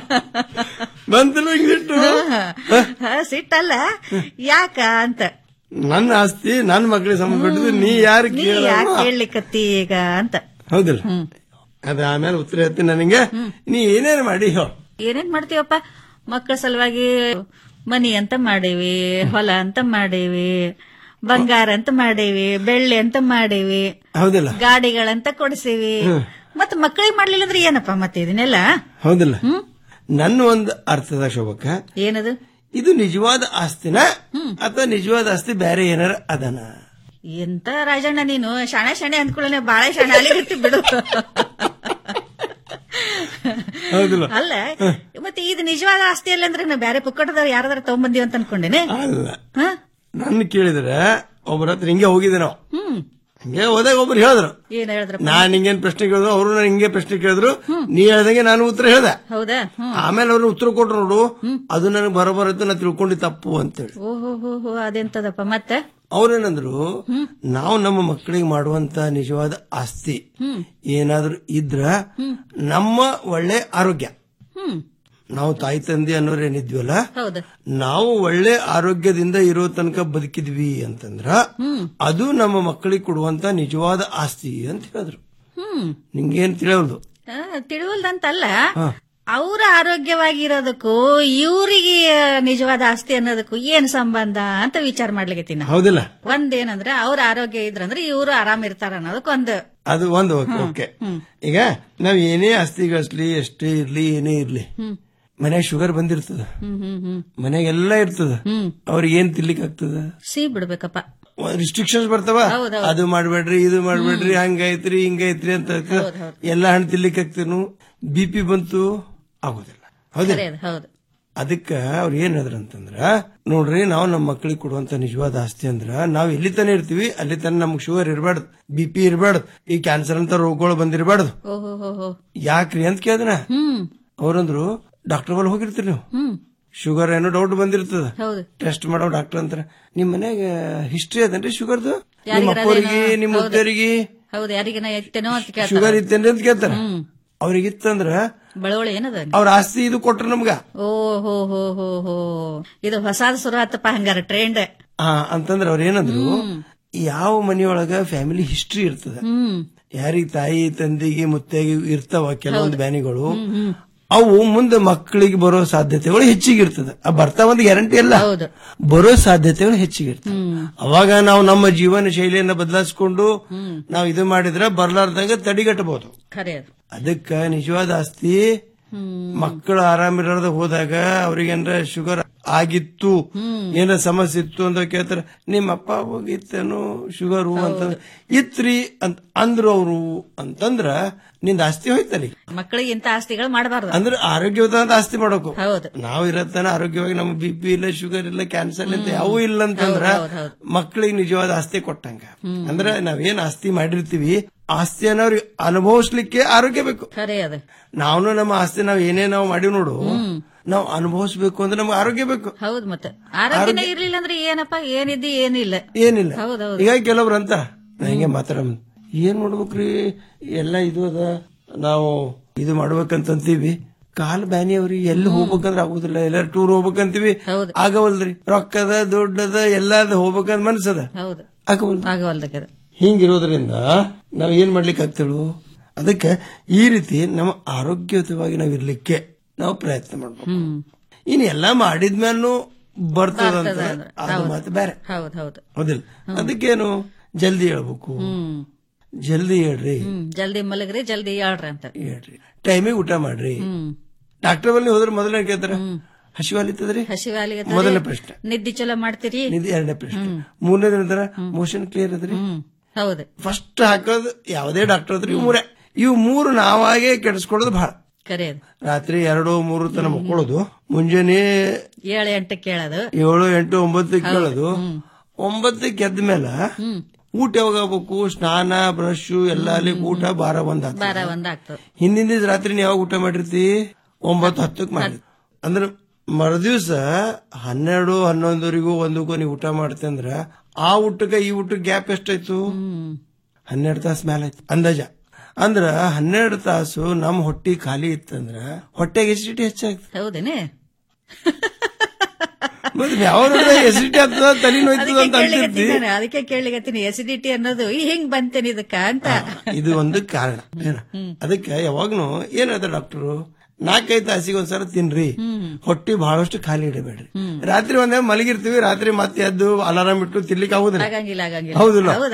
ಬಂತಲ್ಲ ಹಿಂಗ್ ಸಿಟ್ಟು ಹಾ, ಸಿಟ್ಟಲ್ಲ ಯಾಕ ಅಂತ ನನ್ನ ಆಸ್ತಿ ನನ್ನ ಮಕ್ಕಳಿಗೆ ಸಂಬಂಧಪಟ್ಟಿದ್ದು ನೀ ಯಾರು ನೀ ಕೇಳ ಯಾಕೆ ಕೇಳಲಿಕ್ಕತ್ತಿ ಈಗ ಅಂತ ಹೌದಿಲ್ಲ ಅದ ಆಮೇಲೆ ಉತ್ತರ ಹೇಳ್ತೀನಿ ನನಗೆ ನೀ ಏನೇನು ಮಾಡಿ ಹೇಳು ಏನೇನ್ ಮಾಡ್ತೀವಪ್ಪ ಮಕ್ಕಳ ಸಲುವಾಗಿ ಮನಿ ಅಂತ ಮಾಡೇವಿ ಹೊಲ ಅಂತ ಮಾಡೇವಿ ಬಂಗಾರ ಅಂತ ಮಾಡೇವಿ ಬೆಳ್ಳಿ ಅಂತ ಮಾಡೇವಿ ಹೌದಿಲ್ಲ ಗಾಡಿಗಳಂತ ಕೊಡಿಸೇವಿ ಮತ್ ಮಕ್ಕಳಿಗೆ ಮಾಡ್ಲಿಲ್ಲ ಅಂದ್ರೆ ಏನಪ್ಪ ಮತ್ತೆ ಇದನ್ನೆಲ್ಲ ಹೌದಿಲ್ಲ ನನ್ನ ಒಂದು ಅರ್ಥದ ಶೋಭಕ್ಕ ಏನದು ಇದು ನಿಜವಾದ ಆಸ್ತಿನ ಅಥವಾ ನಿಜವಾದ ಆಸ್ತಿ ಬೇರೆ ಏನಾರ ಅದನ ಎಂತ ರಾಜಣ್ಣ ನೀನು ಶಾಣೆ ಶಾಣೆ ಅಂದ್ಕೊಳ್ಳೆ ಬಾಳೆ ಶಾಣೆ ಅಲ್ಲಿಗಿರ್ತಿ ಬಿಡು ಹೌದಿಲ್ಲ ಅಲ್ಲ ಮತ್ತೆ ಇದು ನಿಜವಾದ ಆಸ್ತಿ ಅಲ್ಲ ಅಂದ್ರೆ ನಾವು ಬೇರೆ ಪುಕ್ಕಟದವ್ರು ಯಾರಾದ್ರೂ ತಗೊಂಬಂದಿವಿ ಅಂತ ಅನ್ಕೊಂಡೇನೆ ಅಲ್ಲ ಹ? ನನ್ನ ಕೇಳಿದ್ರೆ ಒಬ್ಬರ ಹತ್ರ ಹಿಂಗೆ ಹೋಗಿದ್ದೆ ನಾವು ಹ್ಮ್ ಹಿಂಗೆ ಹೋದಾಗ ಒಬ್ರು ಹೇಳಿದ್ರು ಏನ್ ಹೇಳಿದ್ರಪ್ಪ ನಾನ್ ಹಿಂಗೇನ್ ಪ್ರಶ್ನೆ ಕೇಳಿದ್ರು ಅವರು ನಾನು ಹಿಂಗೆ ಪ್ರಶ್ನೆ ಕೇಳಿದ್ರು ನೀ ಹೇಳ್ದಂಗೆ ನಾನು ಉತ್ತರ ಹೇಳ್ದೆ ಹೌದಾ ಹ್ಮ್ ಆಮೇಲೆ ಅವ್ರು ಉತ್ತರ ಕೊಟ್ರು ನೋಡು ಅದು ನನಗೆ ಬರೋಬರತ್ತು ನಾ ತಿಳ್ಕೊಂಡು ತಪ್ಪು ಅಂತೇಳಿ ಓಹೋ ಹೋ ಹೋ ಅದೆಂತದಪ್ಪ ಮತ್ತೆ ಅವ್ರೇನಂದ್ರು ನಾವು ನಮ್ಮ ಮಕ್ಕಳಿಗೆ ಮಾಡುವಂತ ನಿಜವಾದ ಆಸ್ತಿ ಹ್ಮ್ ಏನಾದ್ರೂ ಇದ್ರ ನಮ್ಮ ಒಳ್ಳೆ ಆರೋಗ್ಯ ಹ್ಮ್ ನಾವು ತಾಯಿ ತಂದೆ ಅನ್ನೋರು ಏನಿದ್ವಲ್ಲ ಹೌದು ನಾವು ಒಳ್ಳೆ ಆರೋಗ್ಯದಿಂದ ಇರೋ ತನಕ ಬದುಕಿದ್ವಿ ಅಂತಂದ್ರ ಹ್ಮ್ ಅದು ನಮ್ಮ ಮಕ್ಕಳಿಗೆ ಕೊಡುವಂತ ನಿಜವಾದ ಆಸ್ತಿ ಅಂತ ಹೇಳಿದ್ರು ಹ್ಮ್ ನಿಮ್ಗೇನ್ ತಿಳಿಯೋದು ಆ, ತಿಳಿವಲ್ದಂತಲ್ಲ ಹಾ. ಅವ್ರ ಆರೋಗ್ಯವಾಗಿರೋದಕ್ಕೂ ಇವ್ರಿಗೆ ನಿಜವಾದ ಆಸ್ತಿ ಅನ್ನೋದಕ್ಕೂ ಏನ್ ಸಂಬಂಧ ಅಂತ ವಿಚಾರ ಮಾಡ್ಲಿಕ್ಕೆ ನಾ ಹೌದಿಲ್ಲ ಒಂದೇನಂದ್ರೆ ಅವ್ರ ಆರೋಗ್ಯ ಇದ್ರಂದ್ರೆ ಇವ್ರು ಆರಾಮ್ ಇರ್ತಾರ ಅನ್ನೋದಕ್ಕೆ ಒಂದು ಅದು ಒಂದು ಓಕೆ ಈಗ ನಾವ್ ಏನೇ ಆಸ್ತಿ ಗಳಿಸ್ಲಿ ಎಷ್ಟೇ ಇರ್ಲಿ ಏನೇ ಇರ್ಲಿ ಹ್ಮ್ ಮನ್ಯಾಗ ಶುಗರ್ ಬಂದಿರ್ತದ ಹ್ಮ್ ಹ್ಮ್ ಹ್ಮ್ ಮನೆಗೆಲ್ಲ ಇರ್ತದ ಅವ್ರಿಗೆ ಏನ್ ತಿನ್ಲಿಕ್ಕೆ ಆಗ್ತದ ಸಿಹಿ ಬಿಡ್ಬೇಕಪ್ಪ ರಿಸ್ಟ್ರಿಕ್ಷನ್ಸ್ ಬರ್ತಾವ ಹೌದ್ ಹೌದ್. ಅದು ಮಾಡ್ಬೇಡ್ರಿ ಇದು ಮಾಡ್ಬೇಡ್ರಿ ಹಂಗೈತ್ರಿ ಹಿಂಗೈತ್ರಿ ಅಂತ ಎಲ್ಲಾ ಹಣ್ಣು ತಿನ್ಲಿಕ್ಕೆ ಆಗ್ತೇನು ಬಿ ಪಿ ಬಂತು ಆಗೋದಿಲ್ಲ ಹೌದಿಲ್ಲ ಸರಿ ಅದು ಹೌದು ಅದಕ್ಕ ಅವ್ರು ಏನ್ ಹೇಳಿದ್ರ ಅಂತಂದ್ರ ನೋಡ್ರಿ ನಾವು ನಮ್ಮ ಮಕ್ಕಳಿಗೆ ಕೊಡುವಂತ ನಿಜವಾದ ಆಸ್ತಿ ಅಂದ್ರ ನಾವ್ ಎಲ್ಲಿ ತಾನೇ ಇರ್ತೀವಿ ಅಲ್ಲಿ ತಾನೇ ನಮ್ಗೆ ಶುಗರ್ ಇರಬಾರ್ದು ಬಿ ಪಿ ಇರಬಾರ್ದು ಈ ಕ್ಯಾನ್ಸರ್ ಅಂತ ರೋಗಗಳು ಬಂದಿರಬಾರ್ದು ಓಹೋ ಹೋ ಹೋ ಯಾಕ್ರಿ ಅಂತ ಕೇಳಿದ್ರ ಹ್ಮ್ ಅವ್ರಂದ್ರು ಡಾಕ್ಟರ್ ಬಲ್ ಹೋಗಿರ್ತೀರಿ ನೀವು ಹ್ಮ್ ಶುಗರ್ ಏನೋ ಡೌಟ್ ಬಂದಿರ್ತದ ಹೌದು ಟೆಸ್ಟ್ ಮಾಡೋ ಡಾಕ್ಟರ್ ಅಂತಾರ ನಿಮ್ ಮನ್ಯಾಗ ಹಿಸ್ಟ್ರಿ ಅದೇನ್ರಿ ಶುಗರ್ದು ನಿಮ್ಮ ಯಾರಿಗಾರ ಅಪ್ಪವ್ರಿಗೆ ಅದೇನೋ? ನಿಮ್ಮ ಹೌದು. ಮುದ್ದರಿಗೆ ಹೌದು ಯಾರಿಗನ ಎತ್ತೇನೋ ಅಂತ ಕೇಳ್ತಾರ ಶುಗರ್ ಇತ್ತೇನ್ರಿ ಅಂತ ಕೇಳ್ತಾರ ಅವ್ರಿಗೆ ಇತ್ತಂದ್ರ ಬಳವಳಿ ಏನದ ಅವ್ರ ಆಸ್ತಿ ಇದು ಕೊಟ್ರ ನಮ್ಗ ಓ ಹೋ ಹೋ ಹೋ ಹೋ ಇದು ಹೊಸಾದ ಶುರು ಆತಪ್ಪ ಹಂಗಾರ ಟ್ರೆಂಡ್ ಆ ಅಂತಂದ್ರ ಅವ್ರ ಏನಂದ್ರು ಯಾವ ಮನೆಯೊಳಗ ಫ್ಯಾಮಿಲಿ ಹಿಸ್ಟ್ರಿ ಇರ್ತದ ಹ್ಮ್ ಯಾರಿಗ ತಾಯಿ ತಂದೆಗೆ ಮುತ್ತೆಗೆ ಇರ್ತಾವ ಕೆಲವೊಂದು ಬ್ಯಾನಿಗಳು ಅವು ಮುಂದೆ ಮಕ್ಕಳಿಗೆ ಬರೋ ಸಾಧ್ಯತೆಗಳು ಹೆಚ್ಚಿಗಿರ್ತದ ಆ ಬರ್ತಾವ ಒಂದು ಗ್ಯಾರಂಟಿ ಅಲ್ಲ ಬರೋ ಸಾಧ್ಯತೆಗಳು ಹೆಚ್ಚಿಗಿರ್ತದೆ ಅವಾಗ ನಾವು ನಮ್ಮ ಜೀವನ ಶೈಲಿಯನ್ನ ಬದಲಾಯಿಸಿಕೊಂಡು ನಾವು ಇದು ಮಾಡಿದ್ರೆ ಬರ್ಲಾರ್ದಂಗ ತಡಿಗಟ್ಟಬಹುದು ಖರೆ ಅದು ಅದಕ್ಕ ನಿಜವಾದ ಆಸ್ತಿ ಮಕ್ಕಳು ಆರಾಮಿರದ ಹೋದಾಗ ಅವ್ರಿಗೇನ್ರ ಶುಗರ್ ಆಗಿತ್ತು ಏನಾರ ಸಮಸ್ಯೆ ಇತ್ತು ಅಂತ ಕೇಳ್ತಾರ ನಿಮ್ಮ ಅಪ್ಪ ಹೋಗಿತ್ತೇನು ಶುಗರು ಅಂತ ಇತ್ರಿ ಅಂತ ಅಂದ್ರು ಅವರು ಅಂತಂದ್ರ ನಿಂದ ಆಸ್ತಿ ಹೋಯ್ತಲ್ಲಿ ಮಕ್ಕಳಿಗೆ ಇಂತ ಆಸ್ತಿಗಳು ಮಾಡಬಾರ್ದು ಅಂದ್ರೆ ಆರೋಗ್ಯವಂತ ಆಸ್ತಿ ಮಾಡಬೇಕು ಹೌದು ನಾವು ಇರತ್ತಾನ ಆರೋಗ್ಯವಾಗಿ ನಮ್ಗೆ ಬಿ ಪಿ ಇಲ್ಲ ಶುಗರ್ ಇಲ್ಲ ಕ್ಯಾನ್ಸರ್ ಇಲ್ಲ ಯಾವೂ ಇಲ್ಲ ಅಂತಂದ್ರ ಹೌದ್, ಹೌದ್, ಹೌದ್. ಮಕ್ಕಳಿಗೆ ನಿಜವಾದ ಆಸ್ತಿ ಕೊಟ್ಟಂಗ ಅಂದ್ರೆ ನಾವೇನ್ ಆಸ್ತಿ ಮಾಡಿರ್ತೀವಿ ಆಸ್ತಿಯನ್ನ ಅವ್ರಿಗೆ ಅನುಭವಿಸ್ಲಿಕ್ಕೆ ಆರೋಗ್ಯ ಬೇಕು ಖರೆ ಅದು ನಾವು ನಮ್ಮ ಆಸ್ತಿ ನಾವ್ ಏನೇ ನಾವು ಮಾಡಿವ್ ನೋಡು ನಾವು ಅನುಭವಿಸ್ಬೇಕು ಅಂದ್ರೆ ನಮ್ಗೆ ಆರೋಗ್ಯ ಬೇಕು ಹೌದು ಮತ್ತೆ ಆರೋಗ್ಯನೇ ಇರ್ಲಿಲ್ಲ ಅಂದ್ರೆ ಏನಪ್ಪ ಏನಿದ್ದಿ ಏನಿಲ್ಲ ಏನಿಲ್ಲ ಹೌದೌದು ಈಗ ಕೆಲವ್ರು ಅಂತ ನಾ ಹಿಂಗೆ ಮಾತಾಡ ಏನ್ ಮಾಡ್ಬೇಕ್ರಿ ಎಲ್ಲ ಇದು ಅದ ನಾವು ಇದು ಮಾಡ್ಬೇಕಂತೀವಿ ಕಾಲ್ ಬ್ಯಾನಿ ಅವ್ರಿಗೆ ಎಲ್ಲಿ ಹೋಗ್ಬೇಕಂದ್ರೆ ಆಗುದಿಲ್ಲ ಎಲ್ಲಾರು ಟೂರ್ ಹೋಗ್ಬೇಕಂತೀವಿ ಆಗವಲ್ರಿ ರೊಕ್ಕದ ದುಡ್ಡದ ಎಲ್ಲಾದ ಹೋಗ್ಬೇಕಂತ ಮನ್ಸದ ಹೌದು ಆಗವಲ್ ಆಗವಲ್ದಕ್ಕೆ ಹಿಂಗಿರೋದ್ರಿಂದ ನಾವ್ ಏನ್ ಮಾಡ್ಲಿಕ್ಕೆ ಆಗ್ತೇಳು ಅದಕ್ಕೆ ಈ ರೀತಿ ನಮ್ಮ ಆರೋಗ್ಯಯುತವಾಗಿ ನಾವ್ ಇರ್ಲಿಕ್ಕೆ ನಾವು ಪ್ರಯತ್ನ ಮಾಡ್ಬೇಕು ಹ್ಮ್ ಇನ್ ಎಲ್ಲಾ ಮಾಡಿದ್ಮೇಲೂ ಬರ್ತದಂತ ಬರ್ತದ ಅಂದ್ರೆ. ಅದು ಹೌದು. ಮತ್ತೆ ಬೇರೆ ಹೌದು ಹೌದು ಹೌದಿಲ್ಲ ಅದಕ್ಕೇನು ಜಲ್ದಿ ಹೇಳ್ಬೇಕು ಹ್ಮ್ ಜಲ್ದಿ ಹೇಳ್ರಿ ಹ್ಮ್ ಜಲ್ದಿ ಮಲಗ್ರಿ ಜಲ್ದಿ ಹೇಳ್ರಿ ಅಂತ ಹೇಳ್ರಿ ಟೈಮಿಗೆ ಊಟ ಮಾಡ್ರಿ ಹ್ಮ್ ಡಾಕ್ಟರ್ ಬಲ್ಲಿ ಹೋದ್ರೆ ಮೊದಲನೇ ಕೇಳ್ತಾರ ಹಸಿವಾಲಿತ್ತದ್ರಿ ಹಸಿವಾಲಿಗೆ ಮೊದಲನೇ ಪ್ರಶ್ನೆ ನಿದ್ದೆ ಚಲೋ ಮಾಡ್ತೀರಿ ನಿಧಿ ಎರಡನೇ ಪ್ರಶ್ನೆ ಮೂರನೇ ದಿನದ ಮೋಷನ್ ಕ್ಲಿಯರ್ ಅದ್ರಿ ಹೌದು ಫಸ್ಟ್ ಹಾಕೋದು ಯಾವುದೇ ಡಾಕ್ಟರ್ ಅದ್ರಿ ಇವು ಮೂರೇ ಇವು ಮೂರು ನಾವಾಗೆ ಕೆಡಿಸ್ಕೊಳ್ಳೋದು ಬಹಳ ಕರೆ ಅದು ರಾತ್ರಿ ಎರಡು ಮೂರು ತನ ಮಕ್ಕಳೋದು ಮುಂಜಾನೆ ಏಳು ಎಂಟು ಕೇಳೋದು ಏಳು ಎಂಟು ಒಂಬತ್ತಕ್ಕೆ ಕೇಳೋದು ಒಂಬತ್ತಕ್ಕೆ ಎದ್ದ ಮೇಲೆ ಊಟ ಯಾವಾಗ ಆಗ್ಬೇಕು ಸ್ನಾನ ಬ್ರಷ್ ಎಲ್ಲ ಅಲ್ಲಿ ಊಟ ಬಾರ ಒಂದ್ ಆಗ್ತದೆ. ಬಾರ ಒಂದ್ ಆಗ್ತದ ಹಿಂದಿನ ದಿವಸ ರಾತ್ರಿ ನೀ ಯಾವಾಗ ಊಟ ಮಾಡಿರ್ತಿ ಒಂಬತ್ತು ಹತ್ತಕ್ಕೆ ಮಾಡಿ ಅಂದ್ರೆ ಮರುದಿವ್ಸ ಹನ್ನೆರಡು ಹನ್ನೊಂದವರೆಗೂ ಒಂದಕ್ಕೂ ನೀವು ಊಟ ಮಾಡ್ತಿ ಅಂದ್ರ ಆ ಊಟಕ್ಕೆ ಈ ಊಟಕ್ಕೆ ಗ್ಯಾಪ್ ಎಷ್ಟಾಯ್ತು ಹನ್ನೆರಡು ತಾಸು ಮೇಲೆ ಆಯ್ತು ಅಂದಾಜ ಅಂದ್ರ ಹನ್ನೆರಡು ತಾಸು ನಮ್ ಹೊಟ್ಟಿ ಖಾಲಿ ಇತ್ತಂದ್ರ ಹೊಟ್ಟೆಗೆ ಎಸಿಡಿಟಿ ಹೆಚ್ಚಾಗ್ತದೆ ಹೌದೇನೆ ಮತ್ತೆ ಯಾವ ಎಸಿಡಿಟಿ ಆಗ್ತದ ತಲೆ ನೋಯ್ತದ ಅಂತ ಅಂತಿರ್ತಿ ಕೇಳಿಗತ್ತೀನಿ ನಾನು ಅದಕ್ಕೆ ಕೇಳಿಗತ್ತೀನಿ ಎಸಿಡಿಟಿ ಅನ್ನೋದು ಈ ಹೆಂಗ್ ಬಂತೇನೆ ಇದಕ್ಕ ಅಂತ ಇದು ಒಂದು ಕಾರಣ ಏನ ಅದಕ್ಕೆ ಯಾವಾಗ್ನು ಏನ್ ಹೇಳ್ತಾರೆ ಡಾಕ್ಟರು ನಾಲ್ಕೈದು ತಾಸಿಗೆ ಒಂದ್ಸಲ ತಿನ್ರಿ ಹೊಟ್ಟಿ ಬಹಳಷ್ಟು ಖಾಲಿ ಇಡಬೇಡ್ರಿ ರಾತ್ರಿ ಒಂದೇ ಮಲಗಿರ್ತೀವಿ ರಾತ್ರಿ ಮತ್ತೆ ಎದ್ದು ಅಲಾರಾಮ್ ಇಟ್ಟು ತಿನ್ಲಿಕ್ಕೆ ಆಗುದಿಲ್ಲ ಆಗಂಗಿಲ್ಲ ಆಗಂಗಿಲ್ಲ ಹೌದಿಲ್ಲ ಹೌದು